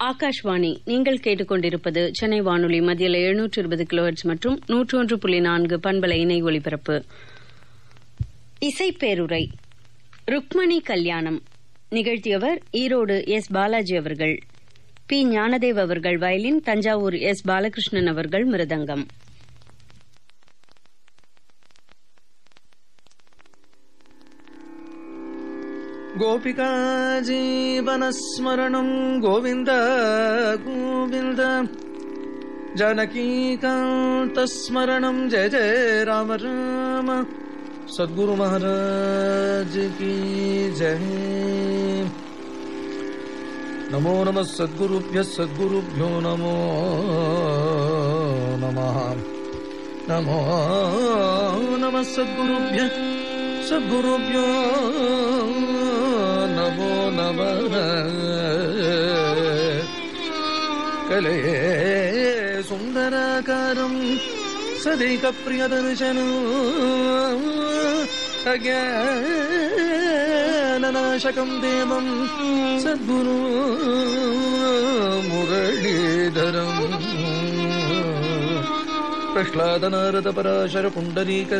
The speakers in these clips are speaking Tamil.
ஆகாஷ்வாணி நீங்கள் கேட்டுக்கொண்டிருப்பது சென்னை வானொலி மத்தியில் எழுநூற்று இருபது கிலோஹெட்ஸ் மற்றும் நூற்று ஒன்று புள்ளி நான்கு பண்பலை இணை ஒலிபரப்பு இசைப்பேருரை ருக்மணி கல்யாணம் நிகழ்த்தியவர் ஈரோடு எஸ் பாலாஜி அவர்கள் பி ஞானதேவ் அவர்கள் வயலின் தஞ்சாவூர் எஸ் பாலகிருஷ்ணன் அவர்கள் மிருதங்கம் गोपिका जीवनस्मरणम् गोविन्द गोविन्द जानकीकान्तस्मरणम् जय जय राम राम सद्गुरु महाराज की जय नमो नमः सद्गुरुभ्यः सद्गुरुभ्यो नमो नमः नमो नमः सद्गुरुभ्यः सद्गुरुभ्यो नमो नमः कलये सुन्दराकारम् सदैकप्रियदर्शनो अज्ञाननाशकम् देवम् सद्गुरु मुरलीधरम् प्रह्लादनारदपराशरपुण्डरीक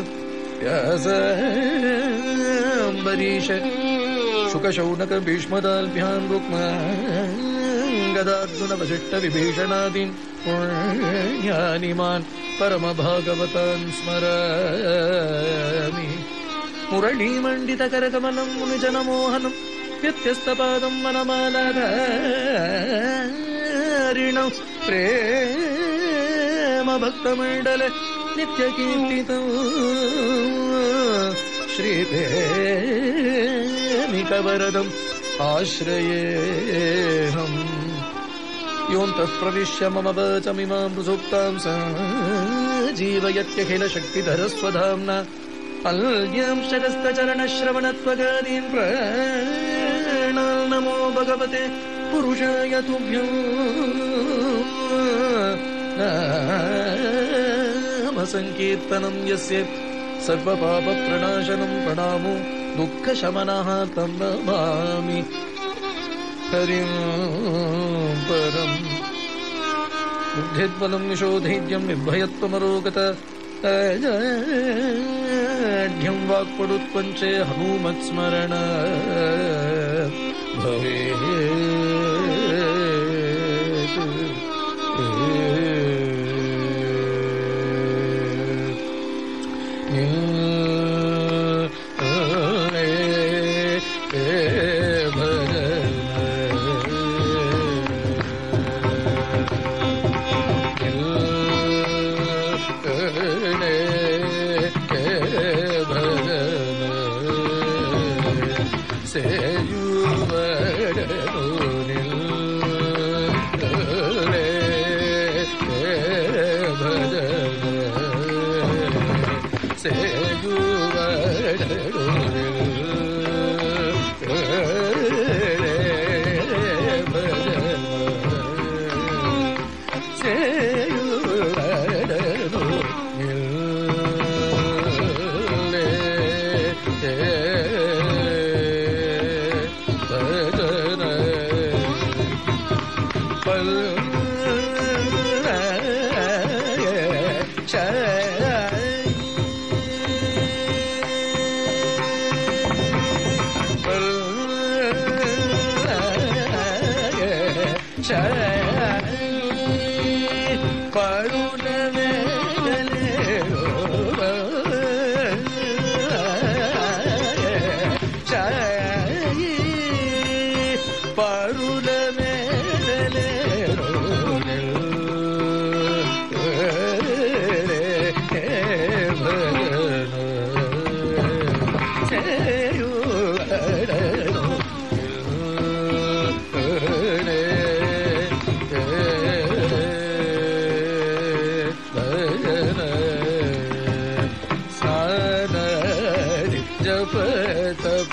व्यासम्बरीश शुकशौनक भीष्मदाल्भ्याम् रुक्म गदार्जुन वसिष्ठ विभीषणादीन् पुण्यानिमान् परमभागवतान् स्मरामि मुरळीमण्डितकरकमलम् मुनिजनमोहनम् व्यत्यस्तपादम् मनमालाधारिणम् प्रेमभक्तमण्डल नित्यकीर्तितौ श्रीप्रेमिकवरदम् आश्रयेऽहम् योऽन्तः प्रविश्य मम वचमिमाम् सुप्ताम् स जीवयत्यखिलशक्तिधरस्वधाम्ना अल्यम् शरस्तचरणश्रवणत्वगादीन् प्राणान् नमो भगवते पुरुषाय तुभ्यो नामसङ्कीर्तनम् यस्य सर्वपापप्रणाशनम् प्रणामो दुःखशमनः तं नमामि हरिम् परम् बुद्धिद्बलम् निशोधैर्यम् निर्भयत्वमरोगत ढ्यम् वाक्पडुत्पञ्चे हनूमत्स्मरण भवेत् जप तप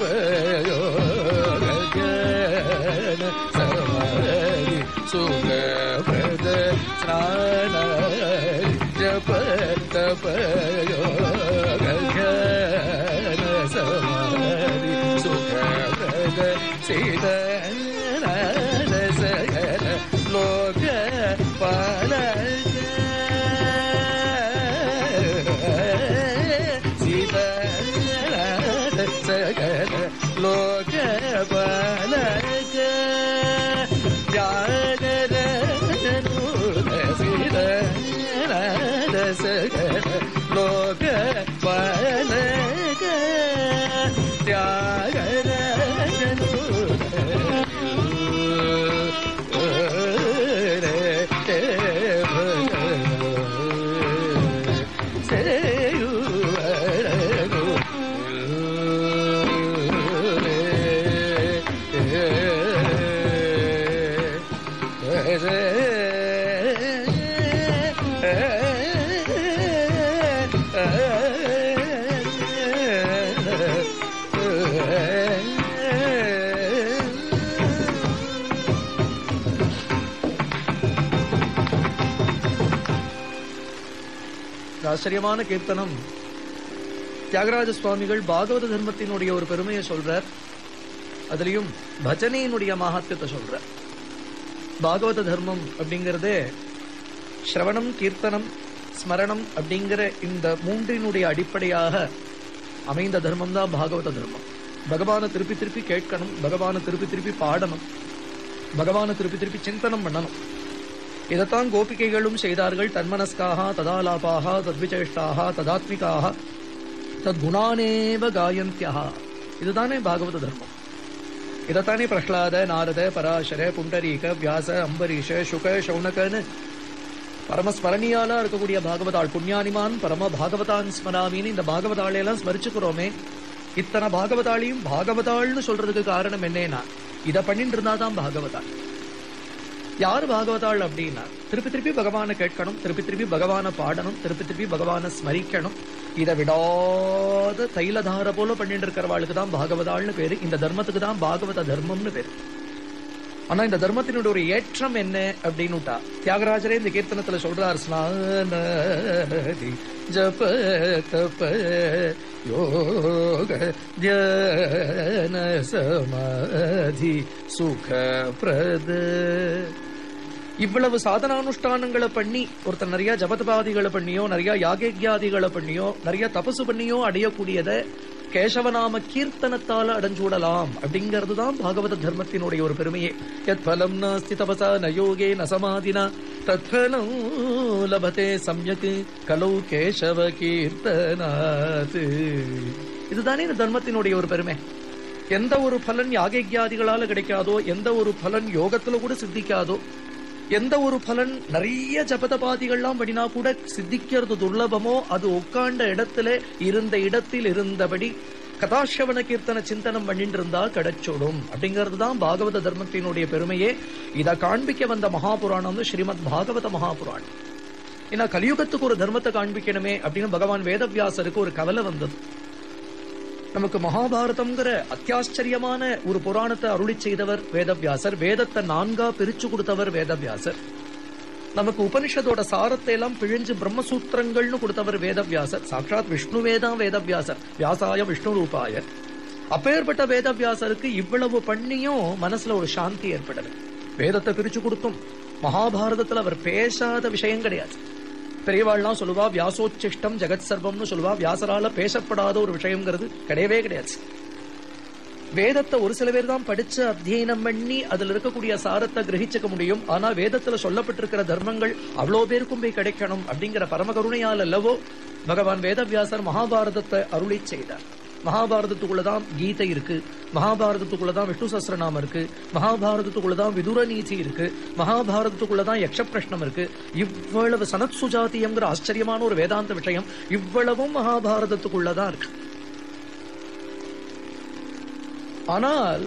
योग ज्ञान समाधि सुख पद स्नान जप तप योग ज्ञान समाधि सुख पद सीदन सकल சகல லோக பலக தியாகரூத சகல லோக பலக இந்த ஆச்சரியமான கீர்த்தனம் தியாகராஜ சுவாமிகள் பாகவத தர்மத்தினுடைய ஒரு பெருமையை சொல்றார் அதுலயும் பஜனையினுடைய மகாத்யத்தை சொல்றார் பாகவத தர்மம் அப்படிங்கறதே ஸ்ரவணம் கீர்த்தனம் ஸ்மரணம் அப்படிங்கிற இந்த மூன்றினுடைய அடிப்படையாக அமைந்த தர்மம் தான் பாகவத தர்மம் பகவானை திருப்பி திருப்பி கேட்கணும் பகவானை திருப்பி திருப்பி பாடணும் பகவானை திருப்பி திருப்பி சிந்தனம் பண்ணணும் இதைத்தான் கோபிகைகளும் செய்தார்கள் தன்மனஸ்காக ததாலாபாக தத்விச்சேஷ்டாக ததாத்மிகாக தத்குணானேவ காயந்தியா இதுதானே பாகவத தர்மம் இதைத்தானே பிரஹ்லாத நாரத பராசர புண்டரீக வியாச அம்பரீஷ சுக சௌனகன்னு பரமஸ்மரணியாலா இருக்கக்கூடிய பாகவதாள் புண்ணியானிமான் பரம பாகவதான் ஸ்மராமின்னு இந்த பாகவதாளை எல்லாம் ஸ்மரிச்சுக்கிறோமே இத்தனை பாகவதாளையும் பாகவதாள்னு சொல்றதுக்கு காரணம் என்னன்னா இதை பண்ணிட்டு இருந்தாதான் பாகவதாள் யார் பாகவதாள் அப்படின்னா திருப்பி திருப்பி பகவானை கேட்கணும் திருப்பி திருப்பி பகவானை பாடணும் திருப்பி திருப்பி பகவானை ஸ்மரிக்கணும் இதை விடாத தைலதார போல பண்ணிட்டு இருக்கிறவாளுக்கு தான் பாகவதாள்னு பேரு இந்த தர்மத்துக்கு தான் பாகவத தர்மம்னு பேரு ஆனா இந்த தர்மத்தினுடைய ஒரு ஏற்றம் என்ன அப்படின்னுட்டா தியாகராஜரே இந்த கீர்த்தனத்துல சொல்றார் ஸ்நானதி ஜப தப யோக தியான சமாதி சுக பிரத இவ்வளவு சாதனானுஷ்டானங்களை பண்ணி ஒருத்தர் நிறைய ஜபதபாதிகளை பண்ணியோ நிறைய யாகேக்யாதிகளை பண்ணியோ நிறைய தபசு பண்ணியோ அடையக்கூடியத கேசவநாம கீர்த்தனத்தால அடைஞ்சூடலாம் அப்படிங்கிறது தான் பாகவத தர்மத்தினுடைய ஒரு பெருமையே யத் பலம் நாஸ்தி தபசா ந யோகே ந சமாதினா தத்ஃபலம் லபதே சம்யக் கலௌ கேசவ கீர்த்தனாத் இதுதானே இந்த தர்மத்தினுடைய ஒரு பெருமை எந்த ஒரு பலன் யாகேக்யாதிகளால கிடைக்காதோ எந்த ஒரு பலன் யோகத்துல கூட சித்திக்காதோ எந்த ஒரு பலன் நிறைய ஜபதபாதிகள்லாம் பண்ணினா கூட சித்திக்கிறது துர்லபமோ அது உட்கார்ந்த இடத்துல இருந்த இடத்தில் இருந்தபடி கதாசிரவண கீர்த்தன சிந்தனம் பண்ணிட்டு இருந்தா கிடைச்சோடும் அப்படிங்கிறது தான் பாகவத தர்மத்தினுடைய பெருமையே இதை காண்பிக்க வந்த மகாபுராணம் ஸ்ரீமத் பாகவத மகாபுராணம் ஏன்னா கலியுகத்துக்கு ஒரு தர்மத்தை காண்பிக்கணுமே அப்படின்னு பகவான் வேதவியாசருக்கு ஒரு கவலை வந்தது நமக்கு மகாபாரதம்ங்கிற அத்தியாச்சரியமான ஒரு புராணத்தை அருளி செய்தவர் வேதவியாசர் வேதத்தை நான்கா பிரிச்சு கொடுத்தவர் வேதவியாசர் நமக்கு உபனிஷதோட சாரத்தை எல்லாம் பிழிஞ்சு பிரம்மசூத்திரங்கள்னு கொடுத்தவர் வேதவியாசர் சாட்சாத் விஷ்ணுவே தான் வேதவியாசர் வியாசாய விஷ்ணு ரூபாய அப்பேற்பட்ட வேதவியாசருக்கு இவ்வளவு பண்ணியும் மனசுல ஒரு சாந்தி ஏற்படல வேதத்தை பிரிச்சு கொடுத்தும் மகாபாரதத்துல அவர் பேசாத விஷயம் கிடையாது பெரியவாள்லாம் சொல்லுவா வியாசோச்சிஷ்டம் ஜெகத் சர்வம்னு சொல்லுவா வியாசரால பேசப்படாத ஒரு விஷயங்கிறது கிடையவே கிடையாது வேதத்தை ஒரு சில பேர் தான் படிச்சு அத்தியனம் பண்ணி அதுல இருக்கக்கூடிய சாரத்தை கிரகிச்சுக்க முடியும் ஆனா வேதத்துல சொல்லப்பட்டிருக்கிற தர்மங்கள் அவ்வளோ பேருக்கும் போய் கிடைக்கணும் அப்படிங்கிற பரமகருணையால் அல்லவோ பகவான் வேதவியாசர் மகாபாரதத்தை அருளி செய்தார் மகாபாரதத்துக்குள்ளதான் கீதை இருக்கு மகாபாரதத்துக்குள்ளதான் விஷ்ணு சஸ்திரநாமம் இருக்கு மகாபாரதத்துக்குள்ளதான் விதுர நீதி இருக்கு மகாபாரதத்துக்குள்ளதான் யக்ஷ பிரஷ்னம் இருக்கு இவ்வளவு சனத் சுஜாத்தியம்ங்கிற ஆச்சரியமான ஒரு வேதாந்த விஷயம் இவ்வளவும் மகாபாரதத்துக்குள்ளதான் இருக்கு ஆனால்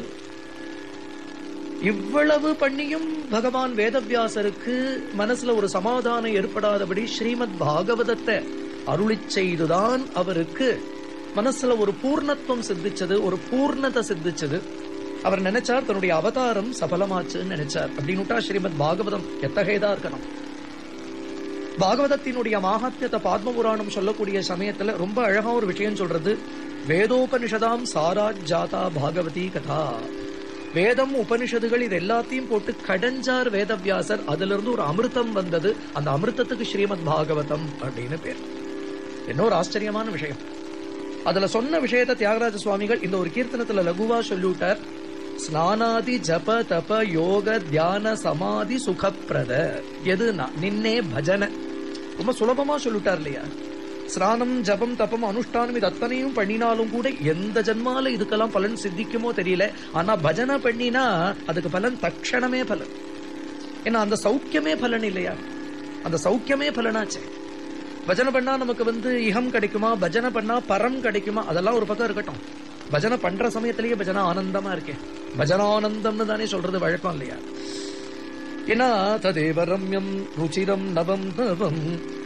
இவ்வளவு பண்ணியும் பகவான் வேதவியாசருக்கு மனசுல ஒரு சமாதானம் ஏற்படாதபடி ஸ்ரீமத் பாகவதத்தை அருளிச் செய்துதான் அவருக்கு மனசுல ஒரு பூர்ணத்துவம் சித்திச்சது ஒரு பூர்ணத்தை சித்திச்சது அவர் நினைச்சார் தன்னுடைய அவதாரம் சபலமாச்சுன்னு நினைச்சார் அப்படின்னுட்டா ஸ்ரீமத் பாகவதம் எத்தகையதா இருக்கணும் பாகவதத்தினுடைய மாகாத்தியத்தை பாத்ம புராணம் சொல்லக்கூடிய சமயத்துல ரொம்ப அழகா ஒரு விஷயம் சொல்றது வேதோபனிஷதாம் சாராஜ் ஜாதா பாகவதி கதா வேதம் உபனிஷதுகள் இது எல்லாத்தையும் போட்டு கடைஞ்சார் வேதவியாசர் அதுல இருந்து ஒரு அமிர்தம் வந்தது அந்த அமிர்தத்துக்கு ஸ்ரீமத் பாகவதம் அப்படின்னு பேர் என்ன ஒரு ஆச்சரியமான விஷயம் அதுல சொன்ன விஷயத்த தியாகராஜ சுவாமிகள் இந்த ஒரு கீர்த்தனத்துல லகுவா சொல்லிவிட்டார் ஸ்நானாதி ஜப தப யோக தியான சமாதி சுகப்பிரத எதுனா நின்னே பஜனை ரொம்ப சுலபமா சொல்லிட்டார் இல்லையா ஸ்நானம் ஜபம் தபம் அனுஷ்டானம் இது அத்தனையும் பண்ணினாலும் கூட எந்த ஜென்மால இதுக்கெல்லாம் பலன் சித்திக்குமோ தெரியல ஆனா பஜனை பண்ணினா அதுக்கு பலன் தட்சணமே பலன் ஏன்னா அந்த சௌக்கியமே பலன் இல்லையா அந்த சௌக்கியமே பலனாச்சே பஜனை பண்ணா நமக்கு வந்து இகம் கிடைக்குமா பஜனை பண்ணா பரம் கிடைக்குமா அதெல்லாம் ஒரு பக்கம் இருக்கட்டும் பஜனை பண்ற சமயத்திலேயே பஜனை ஆனந்தமா இருக்கேன் பஜனானந்தம்னு தானே சொல்றது வழக்கம் இல்லையா ஏன்னா ததேவ ரம்யம் ருச்சிரம் நவம் நவம்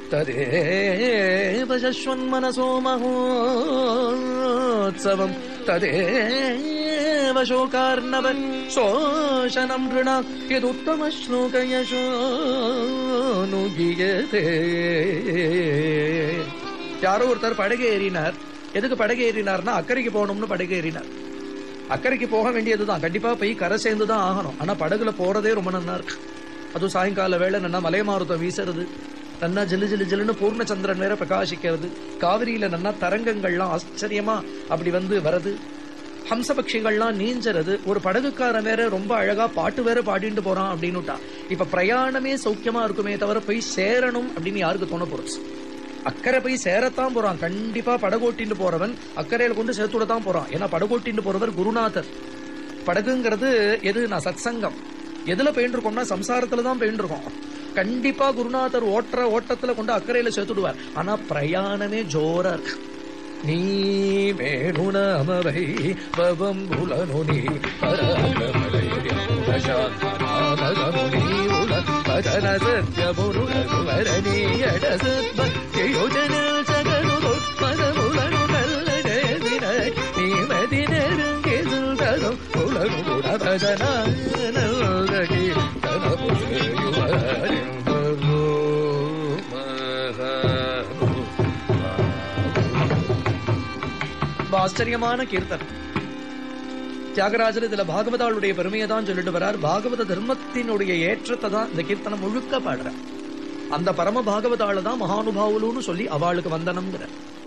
ததேவ சஸ்வன் மனசோ மகோத்சவம் ததேவ சோகார்ணவ சோஷனம் ரிணா யதுத்தம ஸ்லோக யசோனுகியதே யாரோ ஒருத்தர் படகு ஏறினார் எதுக்கு படகு ஏறினார்னா அக்கறைக்கு போகணும்னு படகு ஏறினார் அக்கறைக்கு போக வேண்டியதுதான் கண்டிப்பா போய் கரை சேர்ந்து தான் ஆகணும் ஆனா படகுல போறதே ரொம்ப நன்னா இருக்கு அதுவும் சாயங்கால வேளை நன்னா மலைமாருத்தம் வீசுறது நன்னா ஜிலு ஜிலு ஜிலுன்னு பூர்ணச்சந்திரன் வேற பிரகாசிக்கிறது காவிரியில நன்னா தரங்கங்கள்லாம் ஆச்சரியமா அப்படி வந்து வருது ஹம்ச பட்சிகள்லாம் நீஞ்சறது ஒரு படகுக்காரன் வேற ரொம்ப அழகா பாட்டு வேற பாடிட்டு போறான் அப்படின்னுட்டா இப்ப பிரயாணமே சௌக்கியமா இருக்குமே தவிர போய் சேரணும் அப்படின்னு யாருக்கு தோண போறது அக்கறை போய் சேரத்தான் போறான் கண்டிப்பா படகோட்டின்னு போறவன் அக்கறையில கொண்டு சேர்த்துட தான் போறான் ஏன்னா படகோட்டின்னு போறவர் குருநாதர் படகுங்கிறது எது நான் சத்சங்கம் எதுல பயின்றிருக்கோம்னா சம்சாரத்துல தான் பயின்றிருக்கோம் கண்டிப்பா குருநாதர் ஓட்டுற ஓட்டத்துல கொண்டு அக்கறையில சேர்த்துடுவார் ஆனா பிரயாணமே ஜோரா இருக்கு நீ வேணுனமவை பவம் புலனுனி பதன சத்யமுருகரணியட சத்பக்தியோஜன சகரு பதமுலனு நல்ல நீமதி நெருங்கில் தரும் புலனு குணபதன நல்கி ரொம்ப ஆச்சரியமான கீர்த்தனம் தியாகராஜர் இதுல பாகவதாளுடைய பெருமையை தான் சொல்லிட்டு வரார் பாகவத தர்மத்தினுடைய ஏற்றத்தை தான் இந்த கீர்த்தனம் முழுக்க பாடுறார் அந்த பரம பாகவதாள தான் மகானுபாவுலுன்னு சொல்லி அவளுக்கு வந்தனம்ங்கிற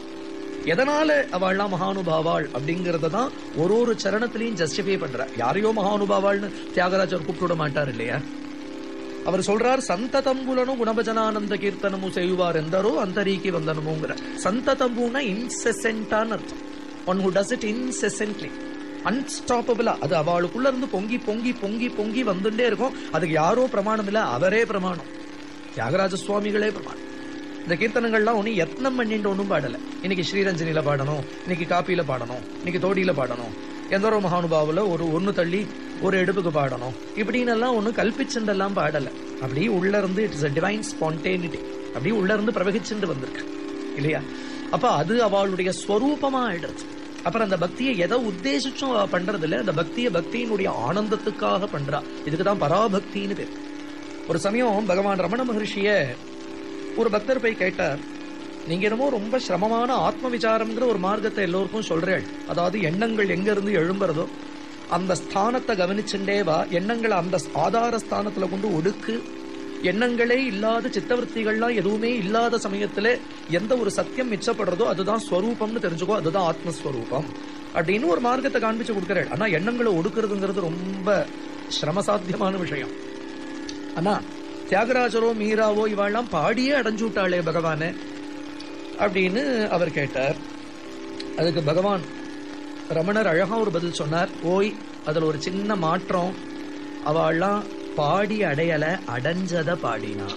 எதனால அவள்லாம் மகானுபாவாள் அப்படிங்கறத தான் ஒரு ஒரு சரணத்திலையும் ஜஸ்டிஃபை பண்ற யாரையோ மகானுபாவாள்னு தியாகராஜர் கூப்பிட மாட்டார் இல்லையா அவர் சொல்றார் சந்ததம்புலனும் குணபஜனானந்த கீர்த்தனமும் செய்வார் எந்தரோ அந்தரீக்கி வந்தனமுங்கிற சந்ததம்புனா இன்செசென்டான்னு அர்த்தம் one who does it incessantly அன்ஸ்டாப்பபிளா அது அவளுக்குள்ள இருந்து பொங்கி பொங்கி பொங்கி பொங்கி வந்துட்டே இருக்கும் அதுக்கு யாரோ பிரமாணம் இல்ல அவரே பிரமாணம் தியாகராஜ சுவாமிகளே பிரமாணம் இந்த கீர்த்தனங்கள்லாம் ஒண்ணு யத்னம் பண்ணிட்டு ஒண்ணும் பாடல இன்னைக்கு ஸ்ரீரஞ்சனில பாடணும் இன்னைக்கு காப்பியில பாடணும் இன்னைக்கு தோடியில பாடணும் எந்தரோ மகானுபாவுல ஒரு ஒண்ணு தள்ளி ஒரு எடுப்புக்கு பாடணும் இப்படின்னு எல்லாம் ஒண்ணு கல்பிச்சுண்டெல்லாம் பாடல அப்படி உள்ள இருந்து இட்ஸ் அ டிவைன் ஸ்பான்டேனிட்டி அப்படி உள்ள இருந்து பிரவகிச்சுண்டு வந்திருக்கு இல்லையா அப்ப அது அவளுடைய ஸ்வரூபமா ஆயிடுறது அப்புறம் அந்த பக்தியை எதை உத்தேசிச்சும் அவ பண்றது இல்ல அந்த பக்தியை பக்தியினுடைய ஆனந்தத்துக்காக பண்றா இதுக்குதான் பராபக்தின்னு பேர் ஒரு சமயம் பகவான் ரமண மகர்ஷிய ஒரு பக்தர் போய் கேட்டார் நீங்க என்னமோ ரொம்ப சிரமமான ஆத்ம விசாரம்ங்கிற ஒரு மார்க்கத்தை எல்லோருக்கும் சொல்றேள் அதாவது எண்ணங்கள் எங்க இருந்து எழும்புறதோ அந்த ஸ்தானத்தை கவனிச்சுட்டே வா எண்ணங்களை அந்த ஆதார ஸ்தானத்துல கொண்டு ஒடுக்கு எண்ணங்களே இல்லாத சித்தவருத்திகள்லாம் எதுவுமே இல்லாத சமயத்துல எந்த ஒரு சத்தியம் மிச்சப்படுறதோ அதுதான் ஸ்வரூபம்னு தெரிஞ்சுக்கோ அதுதான் ஆத்மஸ்வரூபம் அப்படின்னு ஒரு மார்க்கத்தை காண்பிச்சு கொடுக்கிறாள் ஆனா எண்ணங்களை ஒடுக்குறதுங்கிறது ரொம்ப சிரமசாத்தியமான விஷயம் ஆனா தியாகராஜரோ மீராவோ இவாள்லாம் பாடியே அடைஞ்சு விட்டாளே பகவானே அப்படின்னு அவர் கேட்டார் அதுக்கு பகவான் ரமணர் அழகா ஒரு பதில் சொன்னார் ஓய் அதுல ஒரு சின்ன மாற்றம் அவள்லாம் பாடி அடையல அடைஞ்சத பாடினா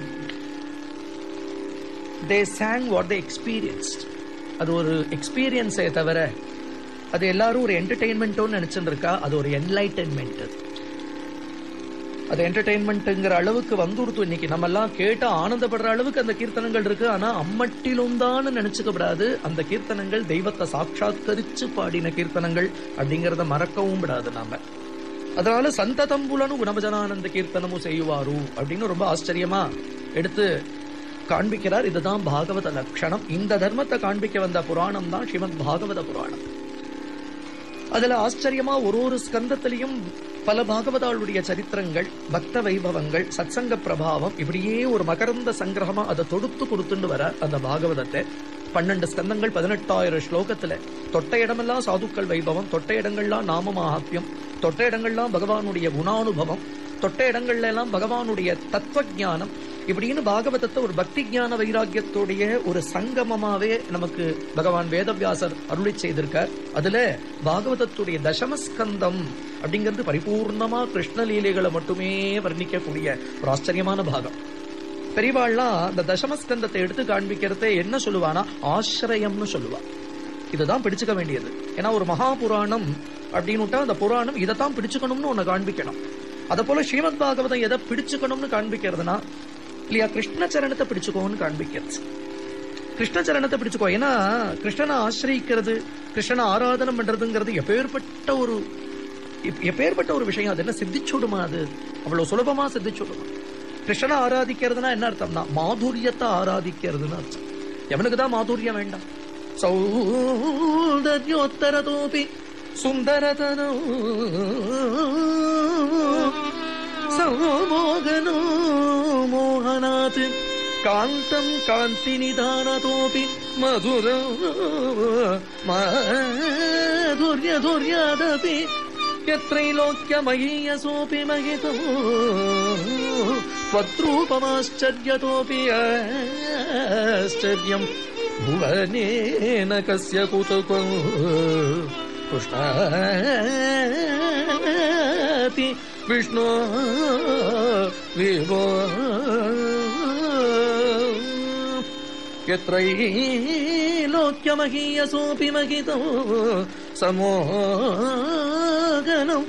they sang what they experienced அது ஒரு எக்ஸ்பீரியன்ஸே தவிர அது எல்லாரும் ஒரு என்டர்டெயின்மெண்ட்டோன்னு நினைச்சுட்டு இருக்கா அது ஒரு என்லைட்டன்மெண்ட் அது அது என்டர்டெயின்மெண்ட்ங்கிற அளவுக்கு வந்துடுத்து இன்னைக்கு நம்ம எல்லாம் கேட்டு ஆனந்தப்படுற அளவுக்கு அந்த கீர்த்தனங்கள் இருக்கு ஆனா அம்மட்டிலும் தான் நினைச்சுக்கப்படாது அந்த கீர்த்தனங்கள் தெய்வத்தை சாட்சாத்கரிச்சு பாடின கீர்த்தனங்கள் அப்படிங்கறத மறக்கவும் விடாது நாம அதனால சந்ததம்புலனு குணபஜனானந்த கீர்த்தனமும் செய்வாரு அப்படின்னு ரொம்ப ஆச்சரியமா எடுத்து காண்பிக்கிறார் இதுதான் பாகவத லட்சணம் இந்த தர்மத்தை காண்பிக்க வந்த புராணம் தான் ஸ்ரீமத் பாகவத புராணம் அதுல ஆச்சரியமா ஒரு ஒரு ஸ்கந்தத்திலையும் பல பாகவதாளுடைய சரித்திரங்கள் பக்த வைபவங்கள் சத்சங்க பிரபாவம் இப்படியே ஒரு மகரந்த சங்கிரகமா அதை தொடுத்து கொடுத்துட்டு வர அந்த பாகவதத்தை பன்னெண்டு ஸ்கந்தங்கள் பதினெட்டாயிரம் ஸ்லோகத்துல தொட்ட இடமெல்லாம் சாதுக்கள் வைபவம் தொட்ட இடங்கள்லாம் நாம மகாத்மியம் தொட்ட இடங்கள்லாம் பகவானுடைய குணானுபவம் தொட்ட இடங்கள்ல எல்லாம் பகவானுடைய தத்துவ ஞானம் இப்படின்னு பாகவதத்தை ஒரு பக்தி ஞான வைராக்கியத்துடைய ஒரு சங்கமமாவே நமக்கு பகவான் வேதவியாசர் அருளி செய்திருக்கார் அதுல பாகவதத்துடைய தசமஸ்கந்தம் அப்படிங்கிறது பரிபூர்ணமா கிருஷ்ணலீலைகளை மட்டுமே வர்ணிக்கக்கூடிய ஒரு ஆச்சரியமான பாகம் பெரியவாள்லாம் அந்த தசமஸ்கந்தத்தை எடுத்து காண்பிக்கிறத என்ன சொல்லுவானா ஆசிரயம்னு சொல்லுவா இதுதான் பிடிச்சுக்க வேண்டியது ஏன்னா ஒரு மகா புராணம் அப்படின்னுட்டா அந்த புராணம் இதைத்தான் பிடிச்சுக்கணும்னு உன்னை காண்பிக்கணும் அத போல ஸ்ரீமத் பாகவதம் எதை பிடிச்சுக்கணும்னு காண்பிக்கிறதுனா இல்லையா கிருஷ்ண சரணத்தை பிடிச்சுக்கோன்னு காண்பிக்கிறது கிருஷ்ண சரணத்தை பிடிச்சுக்கோ ஏன்னா கிருஷ்ணனை ஆசிரியிக்கிறது கிருஷ்ணனை ஆராதனம் பண்றதுங்கிறது எப்பேற்பட்ட ஒரு எப்- எப்பேற்பட்ட ஒரு விஷயம் அது என்ன சித்திச்சுடுமா அது அவ்வளவு சுலபமா சித்திச்சுடுமா கிருஷ்ணனை ஆராதிக்கிறதுனா என்ன அர்த்தம்னா மாதுரியத்தை ஆராதிக்கிறதுன்னு அர்த்தம் எவனுக்கு தான் மாதுரியம் வேண்டாம் சௌந்தர்யோத்தரதோபி சுந்தரதனோ சமோகனோ மோகனாத் காந்தம் காந்தி நிதானதோபி மதுர மாதுர்யதுர்யாதபி यत्रैलोक्यमहीयसोऽपि महितो त्वद्रूपमाश्चर्यतोऽपि आश्चर्यम् भुवनेन कस्य कुतुको कृष्णाति विष्णो विभो यत्रैलोक्यमहीयसोऽपि महितो समोगनं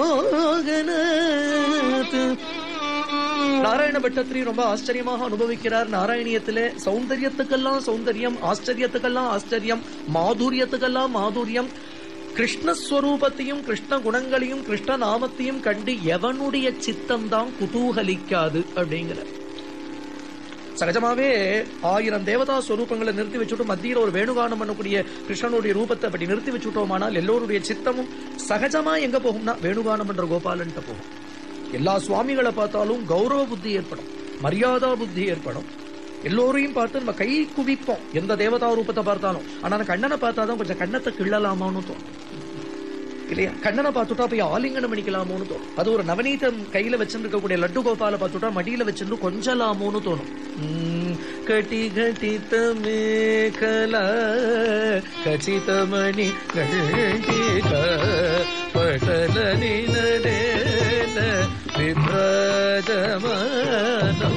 மோகனாத் நாராயண பட்டத்திரி ரொம்ப ஆச்சரியமாக அனுபவிக்கிறார் நாராயணியத்திலே சௌந்தரியத்துக்கெல்லாம் சௌந்தரியம் ஆச்சரியத்துக்கெல்லாம் ஆச்சரியம் மாதுரியத்துக்கெல்லாம் மாதுரியம் கிருஷ்ணஸ்வரூபத்தையும் கிருஷ்ண குணங்களையும் கிருஷ்ண நாமத்தையும் கண்டு எவனுடைய சித்தம் தான் குதூகலிக்காது அப்படிங்கிற சகஜமாவே ஆயிரம் தேவதா ஸ்வரூபங்களை நிறுத்தி வச்சுட்டு மத்தியில ஒரு வேணுகானம் பண்ணக்கூடிய கிருஷ்ணனுடைய ரூபத்தை அப்படி நிறுத்தி வச்சுட்டோமானால் எல்லோருடைய சித்தமும் சகஜமா எங்க போகும்னா வேணுகானம் பண்ற கோபாலன்ட்ட போகும் எல்லா சுவாமிகளை பார்த்தாலும் கௌரவ புத்தி ஏற்படும் மரியாதா புத்தி ஏற்படும் எல்லோரையும் பார்த்து நம்ம கை குவிப்போம் எந்த தேவதா ரூபத்தை பார்த்தாலும் ஆனா அந்த கண்ணனை பார்த்தாதான் கொஞ்சம் கண்ணத்தை கிள்ளலாமான்னு தோணும் இல்லையா கண்ணனை பார்த்துட்டா போய் ஆலிங்கனம் பண்ணிக்கலாமோன்னு தோணும் அது ஒரு நவநீதம் கையில வச்சிருக்கக்கூடிய லட்டு கோபால பார்த்துட்டா மடியில வச்சிருந்து கொஞ்சலாமோன்னு தோணும் உம், கட்டி கட்டித்த மேகலா கச்சிதமணி கண்டிக பட்டல நினடேன விப்ரஜமானம்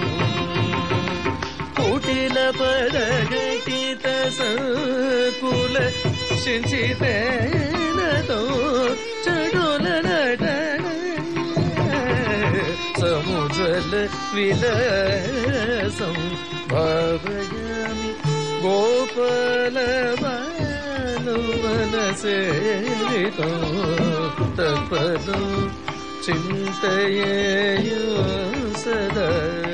ಕುಟಿಲ ಪದಗಟಿತ ಸಂಕುಲ ಸಿಂಚಿತೇನದೋ ಚಡೋಲ ನಟನ ಸಮುಜಲ ವಿಲಸಂ ಭಾವಯಾಮಿ ಗೋಪಾಲ ಮನಸೇವಿತೋ ತತ್ಪದೋ ಚಿಂತೆಯೋ ಸದಾ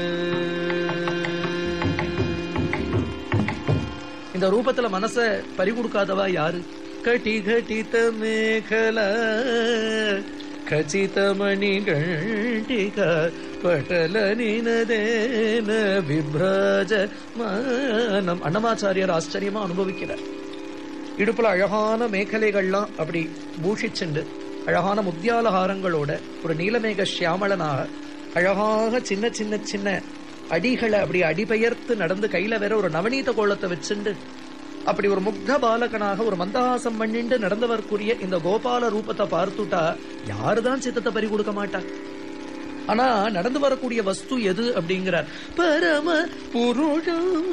இந்த ரூபத்துல மனச பறி கொடுக்காதவா யாரு கட்டி கட்டித மேகல ಖಚಿತ ಮಣಿಗಂಟಿಕ ಪಟಲ ನಿನದೇನ விப்ராஜ மானம் அன்னமாச்சாரியார் ஆச்சரியமா அனுபவிக்கிறார் இடுப்புல அழகான மேகலைகள்லாம் அப்படி பூஷிச்சுண்டு அழகான முத்தியால ஹாரங்களோட ஒரு நீலமேக சியாமளனாக அழகாக சின்ன சின்ன சின்ன அடிகளை அப்படி அடிபெயர்த்து நடந்து கையில வேற ஒரு நவநீத கோலத்தை வச்சுண்டு அப்படி ஒரு முக்த பாலகனாக ஒரு மந்தஹாசம் பண்ணிண்டு நடந்தவர்க்குரிய இந்த கோபால ரூபத்தை பார்த்துட்டா யாருதான் சித்தத்தை பறி கொடுக்க மாட்டா ஆனா நடந்து வரக்கூடிய வஸ்து எது அப்படிங்கிறார் பரம புருஷம்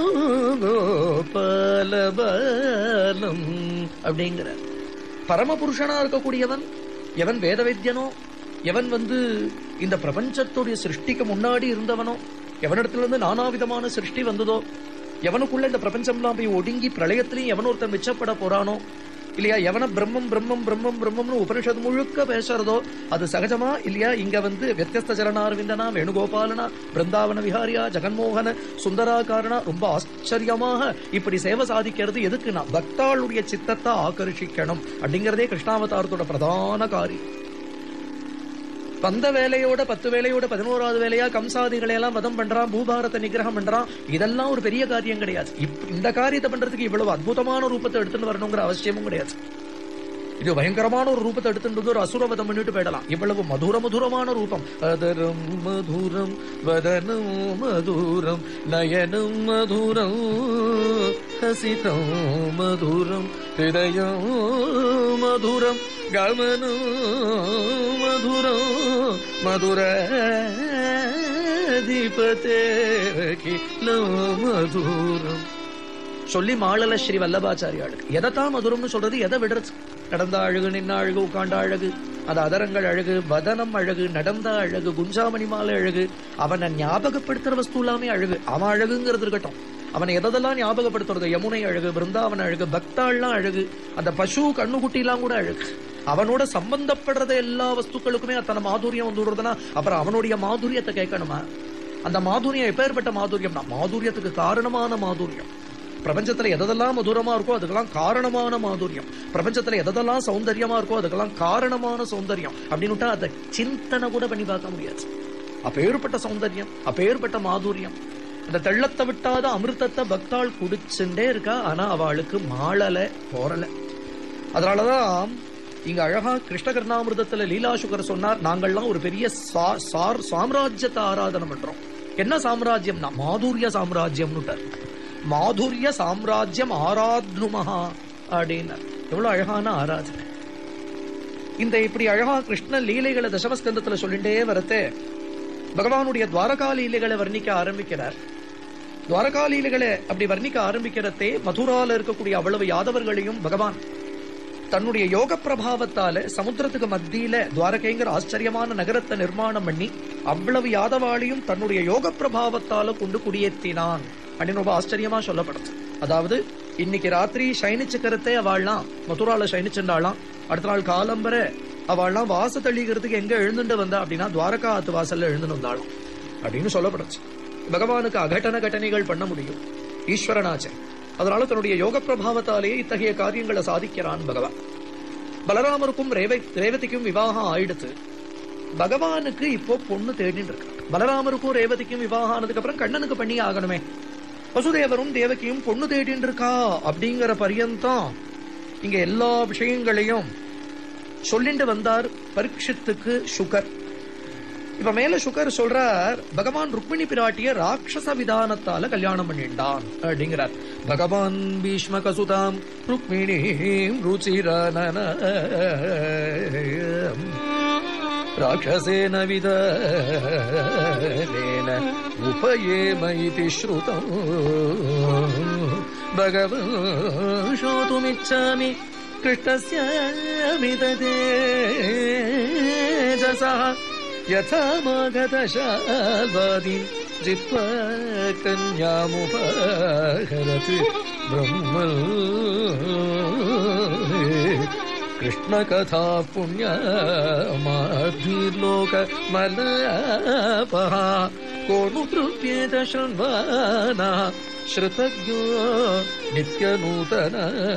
கோபாலபாலம் அப்படிங்கிறார் பரமபுருஷனா இருக்கக்கூடியவன் எவன் வேத வைத்தியனோ எவன் வந்து இந்த பிரபஞ்சத்துடைய சிருஷ்டிக்கு முன்னாடி இருந்தவனோ எவனிடத்துல இருந்து நானாவிதமான சிருஷ்டி வந்ததோ எவனுக்குள்ள இந்த பிரபஞ்சம்லாம் போய் ஒடுங்கி பிரளயத்திலையும் எவன் ஒருத்தன் மிச்சப்பட போறானோ இல்லையா எவன பிரம்மம் பிரம்மம் பிரம்மம் பிரம்மம்னு உபனிஷத் முழுக்க பேசுறதோ அது சகஜமா இல்லையா இங்க வந்து வியஸ்த சரணார்விந்தனா வேணுகோபாலனா பிருந்தாவன விஹாரியா ஜெகன்மோகன சுந்தராகாரனா ரொம்ப ஆச்சரியமாக இப்படி சேவை சாதிக்கிறது எதுக்குன்னா பக்தாளுடைய சித்தத்தை ஆகர்ஷிக்கணும் அப்படிங்கறதே கிருஷ்ணாவதாரத்தோட பிரதான காரியம் வந்த வேலையோட பத்து வேலையோட பதினோராவது வேலையா கம்சாதிகளை எல்லாம் வதம் பண்றான் பூபாரத்தை நிகிரகம் பண்றான் இதெல்லாம் ஒரு பெரிய காரியம் கிடையாது இப்- இந்த காரியத்தை பண்றதுக்கு இவ்வளவு அற்புதமான ரூபத்தை எடுத்துட்டு வரணுங்கிற அவசியமும் கிடையாது இது பயங்கரமான ஒரு ரூபத்தை எடுத்துட்டு வந்து ஒரு அசுரவதம் பண்ணிட்டு போயிடலாம் இவ்வளவு மதுர மதுரமான ரூபம் அதரம் மதுரம் வதனம் மதுரம் நயனம் மதுரம் ஹசிதம் மதுரம் ஹிருதயம் மதுரம் கமனம் மதுரம் மதுர மதுரம் சொல்லி மாளல ஸ்ரீ வல்லபாச்சாரியாளுக்கு எதைத்தான் மதுரம்னு சொல்றது எதை விடுறது நடந்த அழகு நின்ன அழகு உட்காண்ட அழகு அது அதரங்கள் அழகு வதனம் அழகு நடந்த அழகு குஞ்சாமணி மாலை அழகு அவனை ஞாபகப்படுத்துற வஸ்து எல்லாமே அழகு அவன் அழகுங்கிறது இருக்கட்டும் அவனை எதெல்லாம் ஞாபகப்படுத்துறது யமுனை அழகு பிருந்தாவன அழகு பக்தாள்லாம் அழகு அந்த பசு கண்ணுக்குட்டி எல்லாம் கூட அழகு அவனோட சம்பந்தப்படுறத எல்லா வஸ்துக்களுக்குமே அத்தனை மாதுரியம் வந்து விடுறதுன்னா அப்புறம் அவனுடைய மாதுரியத்தை கேட்கணுமா அந்த மாதுரியம் எப்பேற்பட்ட மாதுரியம்னா மாதுரியத்துக்கு காரணமான மாதுரியம் பிரபஞ்சத்துல எதெல்லாம் மதுரமா இருக்கோ அதுக்கெல்லாம் காரணமான மாதுரியம் பிரபஞ்சத்துல எதெல்லாம் சௌந்தரியமா இருக்கோ அதுக்கெல்லாம் காரணமான சௌந்தரியம் அப்படின்னுட்டா அதை சிந்தனை கூட பண்ணி பார்க்க முடியாது அப்பேற்பட்ட சௌந்தரியம் அப்பேற்பட்ட மாதுரியம் அந்த தெள்ளத்தை விட்டாத அமிர்தத்தை பக்தாள் குடிச்சுட்டே இருக்கா ஆனா அவளுக்கு மாளல போறல அதனாலதான் இங்க அழகா கிருஷ்ண கர்ணாமிர்தத்துல லீலாசுகர் சொன்னார் நாங்கள்லாம் ஒரு பெரிய சா- சார் சாம்ராஜ்யத்தை ஆராதனை பண்றோம் என்ன சாம்ராஜ்யம்னா மாதுரிய சாம்ராஜ்யம்னுட்டார் மாதுரிய சாம்ராஜ்யம் ஆராத்னுமஹா அப்படின்னார் எவ்வளவு அழகான ஆராதனை இந்த இப்படி அழகா கிருஷ்ண லீலைகளை தசமஸ்கந்தத்துல சொல்லிட்டே வரத்தே பகவானுடைய துவாரகா லீலைகளை வர்ணிக்க ஆரம்பிக்கிறார் துவாரகா லீலைகளை அப்படி வர்ணிக்க ஆரம்பிக்கிறதே மதுரால இருக்கக்கூடிய அவ்வளவு யாதவர்களையும் பகவான் தன்னுடைய யோக பிரபாவத்தால சமுத்திரத்துக்கு மத்தியில துவாரகைங்கிற ஆச்சரியமான நகரத்தை நிர்மாணம் பண்ணி அவ்வளவு யாதவாளையும் தன்னுடைய யோக பிரபாவத்தால கொண்டு குடியேற்றினான் அப்படின்னு ரொம்ப ஆச்சரியமா சொல்லப்படுது அதாவது இன்னைக்கு ராத்திரி சயனிச்சுக்கிறதே அவள்லாம் மதுரால சயனிச்சுண்டாளாம் அடுத்த நாள் காலம்பர அவள்லாம் வாச தள்ளிக்கிறதுக்கு எங்க எழுந்துட்டு வந்தா அப்படின்னா துவாரகா ஆத்து வாசல்ல எழுந்துட்டு வந்தாளாம் அப்படின்னு சொல்லப்படுச்சு பகவானுக்கு அகட்டன கட்டணைகள் பண்ண முடியும் ஈஸ்வரனாச்சே அதனால தன்னுடைய யோக பிரபாவத்தாலேயே இத்தகைய காரியங்களை சாதிக்கிறான் பகவான் பலராமருக்கும் ரேவை ரேவதிக்கும் விவாகம் ஆயிடுத்து பகவானுக்கு இப்போ பொண்ணு தேடின்னு இருக்கு பலராமருக்கும் ரேவதிக்கும் விவாகம் ஆனதுக்கு அப்புறம் கண்ணனுக்கு பண்ணி ஆகணுமே வசுதேவரும் தேவகியும் பொண்ணு தேடின்னு இருக்கா அப்படிங்கிற பரியந்தம் இங்க எல்லா விஷயங்களையும் சொல்லிட்டு வந்தார் பரீட்சித்துக்கு சுகர் இப்ப மேல சுகர் சொல்றார் பகவான் ருக்மிணி பிராட்டிய ராட்சச விதானத்தால கல்யாணம் பண்ணிண்டான் அப்படிங்கிறார் பகவான் பீஷ்ம கசுதாம் ருக்மிணி ருச்சிரனன ராட்சசேன விதேன உபயேம இதி ஸ்ருதம் பகவான் श्रोतुमिच्छामि कृष्णस्य मिदतेजसा यथा मागतशाल्वादि जित्वा कन्यामुपहरत् ब्रह्म कृष्णकथा पुण्यमाभिर्लोक मलपः को नु तृप्येत शृण्वाना श्रुतज्ञो नित्यनूतन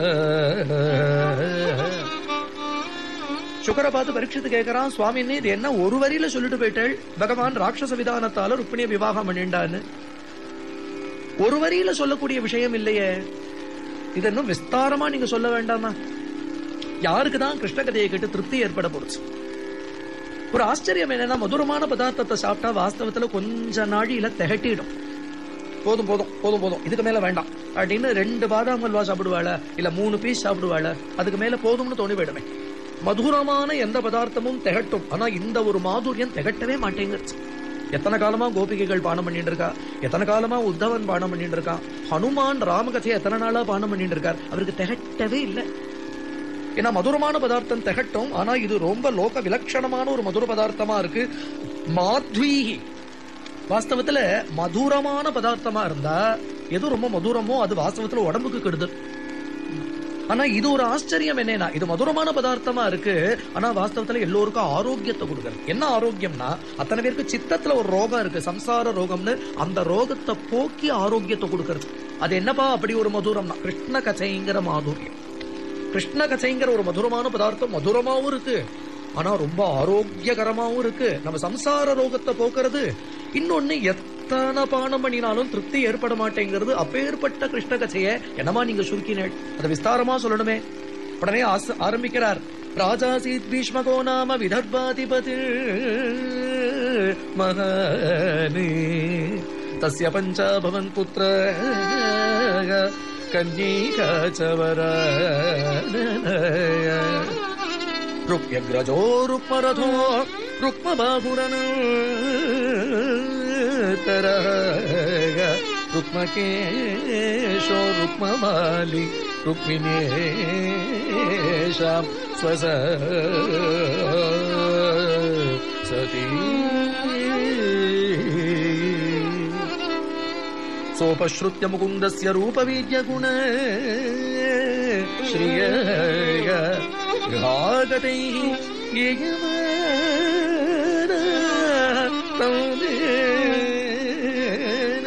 சுகர பார்த்து பரீட்சித்து கேட்கறான் சுவாமின்னு இது என்ன ஒரு வரியில சொல்லிட்டு போயிட்டாள் பகவான் ராட்சச விதானத்தால ருக்மிணிய விவாகம் பண்ணிண்டான்னு ஒரு வரியில சொல்லக்கூடிய விஷயம் இல்லையே இது இன்னும் விஸ்தாரமா நீங்க சொல்ல வேண்டாமா யாருக்கு தான் கிருஷ்ண கதையை கேட்டு திருப்தி ஏற்பட போச்சு ஒரு ஆச்சரியம் என்னன்னா மதுரமான பதார்த்தத்தை சாப்பிட்டா வாஸ்தவத்துல கொஞ்ச நாழியில திகட்டிடும் போதும் போதும் போதும் போதும் இதுக்கு மேல வேண்டாம் அப்படின்னு ரெண்டு பாதாம் அல்வா சாப்பிடுவாள இல்ல மூணு பீஸ் சாப்பிடுவாள அதுக்கு மேல போதும்னு தோணி போயிடுமே மதுரமான எந்த பதார்த்தமும் திகட்டும் ஆனா இந்த ஒரு மாதுரியம் திகட்டவே மாட்டேங்குது எத்தனை காலமா கோபிகைகள் பானம் பண்ணிட்டு இருக்கா எத்தனை காலமா உத்தவன் பானம் பண்ணிட்டு இருக்கான் ஹனுமான் ராமகதையை எத்தனை நாளா பானம் பண்ணிட்டு இருக்கார் அவருக்கு திகட்டவே இல்லை ஏன்னா மதுரமான பதார்த்தம் திகட்டும் ஆனா இது ரொம்ப லோக விலட்சணமான ஒரு மதுர பதார்த்தமா இருக்கு மாத்வீகி வாஸ்தவத்துல மதுரமான பதார்த்தமா இருந்தா எது ரொம்ப மதுரமோ அது வாஸ்தவத்துல உடம்புக்கு கெடுதல் ஆனா இது ஒரு ஆச்சரியம் என்னன்னா இது மதுரமான பதார்த்தமா இருக்கு ஆனா வாஸ்தவத்துல எல்லோருக்கும் ஆரோக்கியத்தை கொடுக்குறது என்ன ஆரோக்கியம்னா அத்தனை பேருக்கு சித்தத்துல ஒரு ரோகம் இருக்கு சம்சார ரோகம்னு அந்த ரோகத்தை போக்கி ஆரோக்கியத்தை கொடுக்கறது அது என்னப்பா அப்படி ஒரு மதுரம்னா கிருஷ்ண கச்சைங்கிற மாதுரியம் கிருஷ்ண கச்சைங்கிற ஒரு மதுரமான பதார்த்தம் மதுரமாவும் இருக்கு ஆனா ரொம்ப ஆரோக்கியகரமாவும் இருக்கு நம்ம சம்சார ரோகத்தை போக்குறது இன்னொன்னு எத்தனை பானம் பண்ணினாலும் திருப்தி ஏற்பட மாட்டேங்கிறது அப்பேற்பட்ட கிருஷ்ண கதைய என்னமா நீங்க சுருக்கினேள் அதை விஸ்தாரமா சொல்லணுமே உடனே ஆச- ஆரம்பிக்கிறார் ராஜாசீத் பீஷ்மகோ நாம விதர்பாதிபதி மகானே தஸ்ய பஞ்சாபவன் புத்திர கன்யீகா ருக்யக்ரஜோ ருக்மரதோ ருக்மபாபுரன் தரக ருக்மகேஷோ ருக்மமாலி ருக்மிணேஷாம் ஸ்வச சதி सोपश्रुत्य मुकुन्दस्य रूपवीर्यगुण श्रिय गृहागतैः ययमान तं देन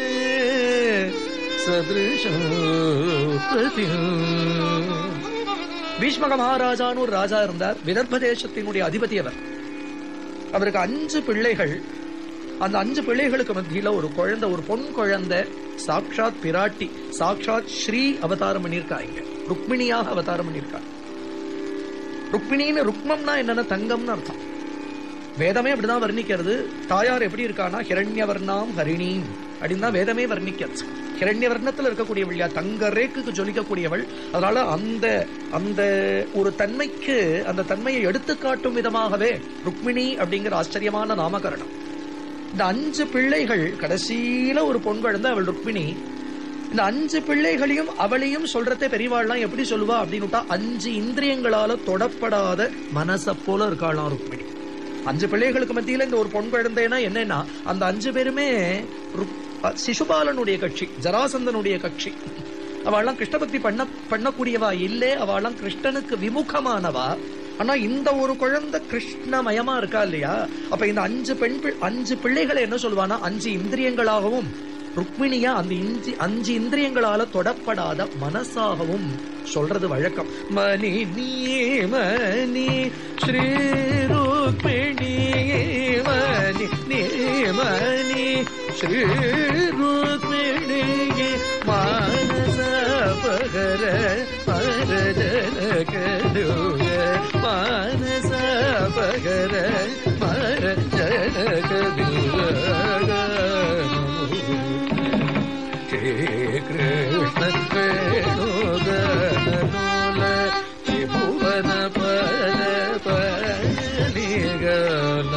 सदृशं प्रतिम् பீஷ்மக மகாராஜான்னு ஒரு ராஜா இருந்தார் விதர்ப தேசத்தினுடைய அதிபதி அவர் அவருக்கு அஞ்சு பிள்ளைகள் அந்த அஞ்சு பிள்ளைகளுக்கு மத்தியில ஒரு குழந்தை ஒரு பொன் குழந்தை சாக்ஷாத் பிராட்டி சாக்ஷாத் ஸ்ரீ அவதாரம் பண்ணியிருக்கா இங்க ருக்மிணியாக அவதாரம் பண்ணியிருக்கா ருக்மிணின்னு ருக்மம்னா என்னன்னா தங்கம்னு அர்த்தம் வேதமே அப்படிதான் வர்ணிக்கிறது தாயார் எப்படி இருக்கானா ஹிரண்யவர்ணாம் ஹரிணீம் அப்படின்னு தான் வேதமே வர்ணிக்கிறது ஹிரண்ய வர்ணத்துல இருக்கக்கூடியவள் இல்லையா தங்க ரேக்குக்கு ஜொலிக்கக்கூடியவள் அதனால அந்த அந்த ஒரு தன்மைக்கு அந்த தன்மையை எடுத்து காட்டும் விதமாகவே ருக்மிணி அப்படிங்கிற ஆச்சரியமான நாமகரணம் இந்த அஞ்சு பிள்ளைகள் கடைசியில ஒரு பொன் குழந்தை அவள் ருக்மிணி இந்த அஞ்சு பிள்ளைகளையும் அவளையும் சொல்றதே பெரியவாள்லாம் எப்படி சொல்லுவா அப்படின்னு அஞ்சு இந்திரியங்களால தொடப்படாத மனச போல இருக்காளாம் ருக்மிணி அஞ்சு பிள்ளைகளுக்கு மத்தியில இந்த ஒரு பொன் குழந்தைனா என்னன்னா அந்த அஞ்சு பேருமே ருக்- சிசுபாலனுடைய கட்சி ஜராசந்தனுடைய கட்சி அவள்லாம் கிருஷ்ண பக்தி பண்ண பண்ணக்கூடியவா இல்லே அவள்லாம் கிருஷ்ணனுக்கு விமுகமானவா ஆனா இந்த ஒரு குழந்தை கிருஷ்ணமயமா இருக்கா இல்லையா அப்ப இந்த அஞ்சு பெண் பி- அஞ்சு பிள்ளைகளை என்ன சொல்லுவானா அஞ்சு இந்திரியங்களாகவும் ருக்மிணியா அந்த இஞ்சி அஞ்சு இந்திரியங்களால தொடப்படாத மனசாகவும் சொல்றது வழக்கம் மணி நீ மணி ஸ்ரீ ருக்மிணி மணி நீ மணி ஸ்ரீ ருக்மிணி மானச பகர மரஜன கடுக மானச பகர மரஜன கடுக कृष्ण वेणुगनलोल त्रिभुवन पद पनिगल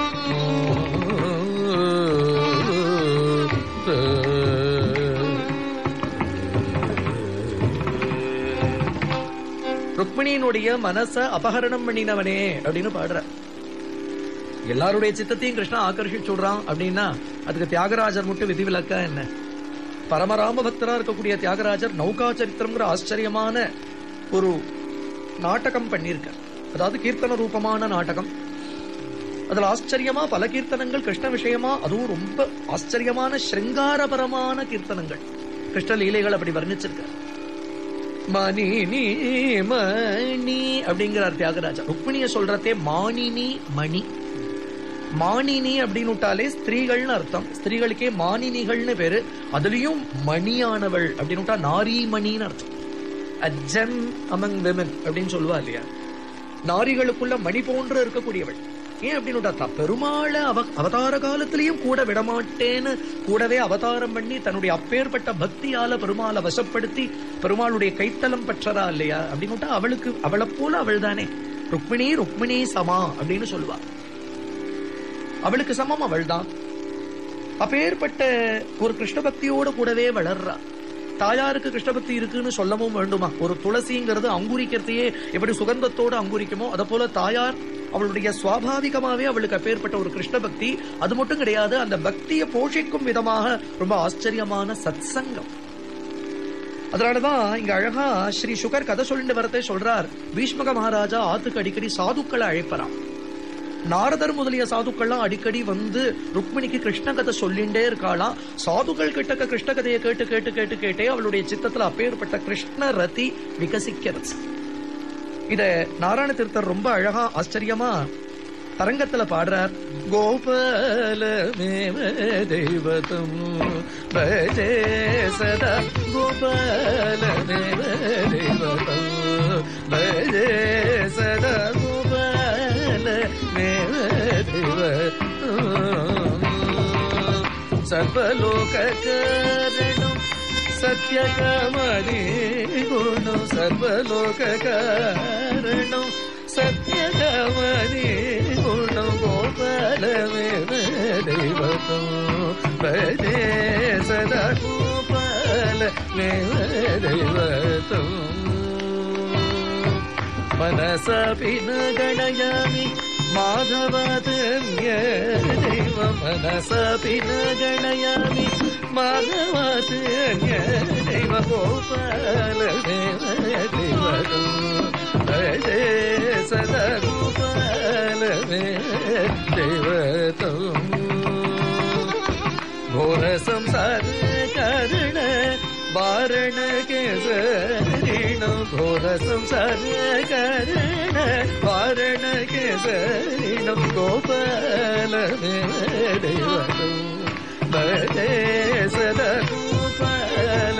ருக்மிணியினுடைய மனச அபகரணம் பண்ணினவனே அப்படின்னு பாடுற எல்லாருடைய சித்தத்தையும் கிருஷ்ணா ஆக்கர்ஷிச்சு விடுறான் அப்படின்னா அதுக்கு தியாகராஜர் மட்டும் விதிவிலக்கா என்ன பரமராம பக்தரா இருக்கக்கூடிய தியாகராஜர் நௌகா சரித்திரம்ங்கிற ஆச்சரியமான ஒரு நாடகம் பண்ணியிருக்கார் அதாவது கீர்த்தன ரூபமான நாடகம் அதுல ஆச்சரியமா பல கீர்த்தனங்கள் கிருஷ்ண விஷயமா அதுவும் ரொம்ப ஆச்சரியமான ஸ்ருங்காரபரமான கீர்த்தனங்கள் கிருஷ்ண லீலைகள் அப்படி வர்ணிச்சிருக்கார் மணி நீ மணி அப்படிங்கிறார் தியாகராஜா ருக்மிணிய சொல்றதே மானினி மணி மானினி அப்படின்னு விட்டாலே ஸ்திரீகள்னு அர்த்தம் ஸ்திரீகளுக்கே மானினிகள்னு பேரு அதுலயும் மணியானவள் அப்படின்னு விட்டா நாரீமணின்னு அர்த்தம் அஜன் அமங் விமன் அப்படின்னு சொல்லுவா இல்லையா நாரிகளுக்குள்ள மணி போன்று இருக்கக்கூடியவள் ஏன் அப்படின்னு விட்டா தான் பெருமாளை அவ அவதார காலத்திலையும் கூட விடமாட்டேன்னு கூடவே அவதாரம் பண்ணி தன்னுடைய அப்பேற்பட்ட பக்தியால பெருமாளை வசப்படுத்தி பெருமாளுடைய கைத்தலம் பெற்றதா இல்லையா அப்படின்னு விட்டா அவளுக்கு அவளை போல அவள் தானே ருக்மிணி ருக்மிணி சமா அப்படின்னு சொல்லுவா அவளுக்கு சமம் அவள்தான் அப்பேற்பட்ட ஒரு கிருஷ்ண பக்தியோட கூடவே வளர்றா தாயாருக்கு கிருஷ்ண பக்தி இருக்குன்னு சொல்லவும் வேண்டுமா ஒரு துளசிங்கிறது அங்குரிக்கிறதையே எப்படி சுகந்தத்தோட அங்குரிக்குமோ அத போல தாயார் அவளுடைய சுவாபாவிகமாவே அவளுக்கு அப்பேற்பட்ட ஒரு கிருஷ்ண பக்தி அது மட்டும் கிடையாது அந்த பக்தியை போஷிக்கும் விதமாக ரொம்ப ஆச்சரியமான சத்சங்கம் அதனாலதான் இங்க அழகா ஸ்ரீ சுகர் கதை சொல்லிட்டு வரதே சொல்றார் பீஷ்மக மகாராஜா ஆத்துக்கு அடிக்கடி சாதுக்களை அழைப்பறான் நாரதர் முதலிய சாதுக்கள்லாம் அடிக்கடி வந்து ருக்மிணிக்கு கிருஷ்ண கதை சொல்லிண்டே இருக்காளாம் சாதுக்கள் கிட்டக்க கிருஷ்ண கதையை கேட்டு கேட்டு கேட்டு கேட்டே அவளுடைய சித்தத்துல அப்பேற்பட்ட கிருஷ்ண ரதி விகசிக்கிறது இத நாராயண தீர்த்தர் ரொம்ப அழகா ஆச்சரியமா தரங்கத்துல பாடுறார் கோபாலமேவ தெய்வதம் பஜே சதா கோபாலமேவ தெய்வதம் பஜே சதா கோபாலமேவ தெய்வதம் சர்வலோகரணம் சத்யகமணி குணம் சர்வலோகரணம் சத்யகமணி குணம் கோபாலமேவ தெய்வதம் பஜே சதா கோபாலமேவ தெய்வதம் मनसपि न गणयामि माधवादन्यदैव मनसपि न गणयामि माधवादन्यदैव गोपालदेव देवतो भजे सदा गोपालदेव देवतो घोर संसार कारण वारण केसरीण घोर संसार कारण वारण केसरीण गोपाल देवतो भजे सदा गोपाल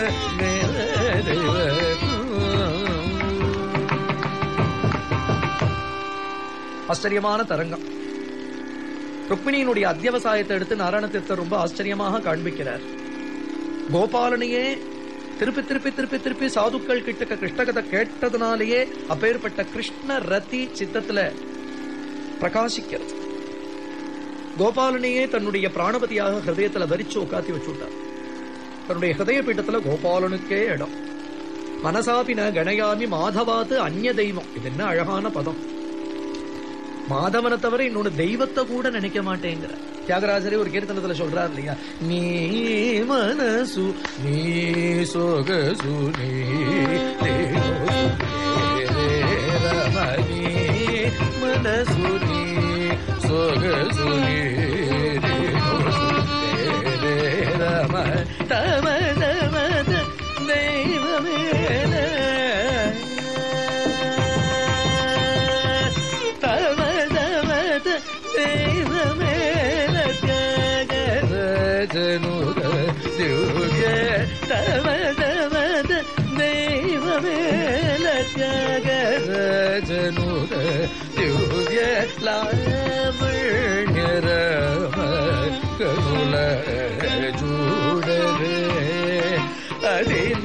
ஆச்சரியமான தரங்கம் ருக்மிணியினுடைய அத்தியவசாயத்தை எடுத்து நாராயண தீர்த்தர் ரொம்ப ஆச்சரியமாக காண்பிக்கிறார் கோபாலனையே திருப்பி திருப்பி திருப்பி திருப்பி சாதுக்கள் கிட்ட கிருஷ்ணகதை கேட்டதுனாலேயே அப்பேற்பட்ட கிருஷ்ண ரதி சித்தத்துல பிரகாசிக்கிறது கோபாலனையே தன்னுடைய பிராணபதியாக ஹிருதயத்துல வரிச்சு உட்காத்தி வச்சுட்டார் தன்னுடைய ஹிருதய பீட்டத்துல கோபாலனுக்கே இடம் மனசாபின கணயாமி மாதவாத்து அந்நிய தெய்வம் இது என்ன அழகான பதம் மாதவனை தவிர இன்னொன்னு தெய்வத்தை கூட நினைக்க மாட்டேங்கிற தியாகராஜரே ஒரு கீர்த்தனத்துல சொல்றார் இல்லையா நீ மனசு நீ சொகசு நீ ரமணி மனசு நீ சொகசு நீ ரம தம தம தெய்வமேல தம தம தெய்வமேல ஜனுத திவ்ய தம தம தெய்வமேல ஜனுத திவ்ய லாவண்யரம கருல ஜூடரே அதின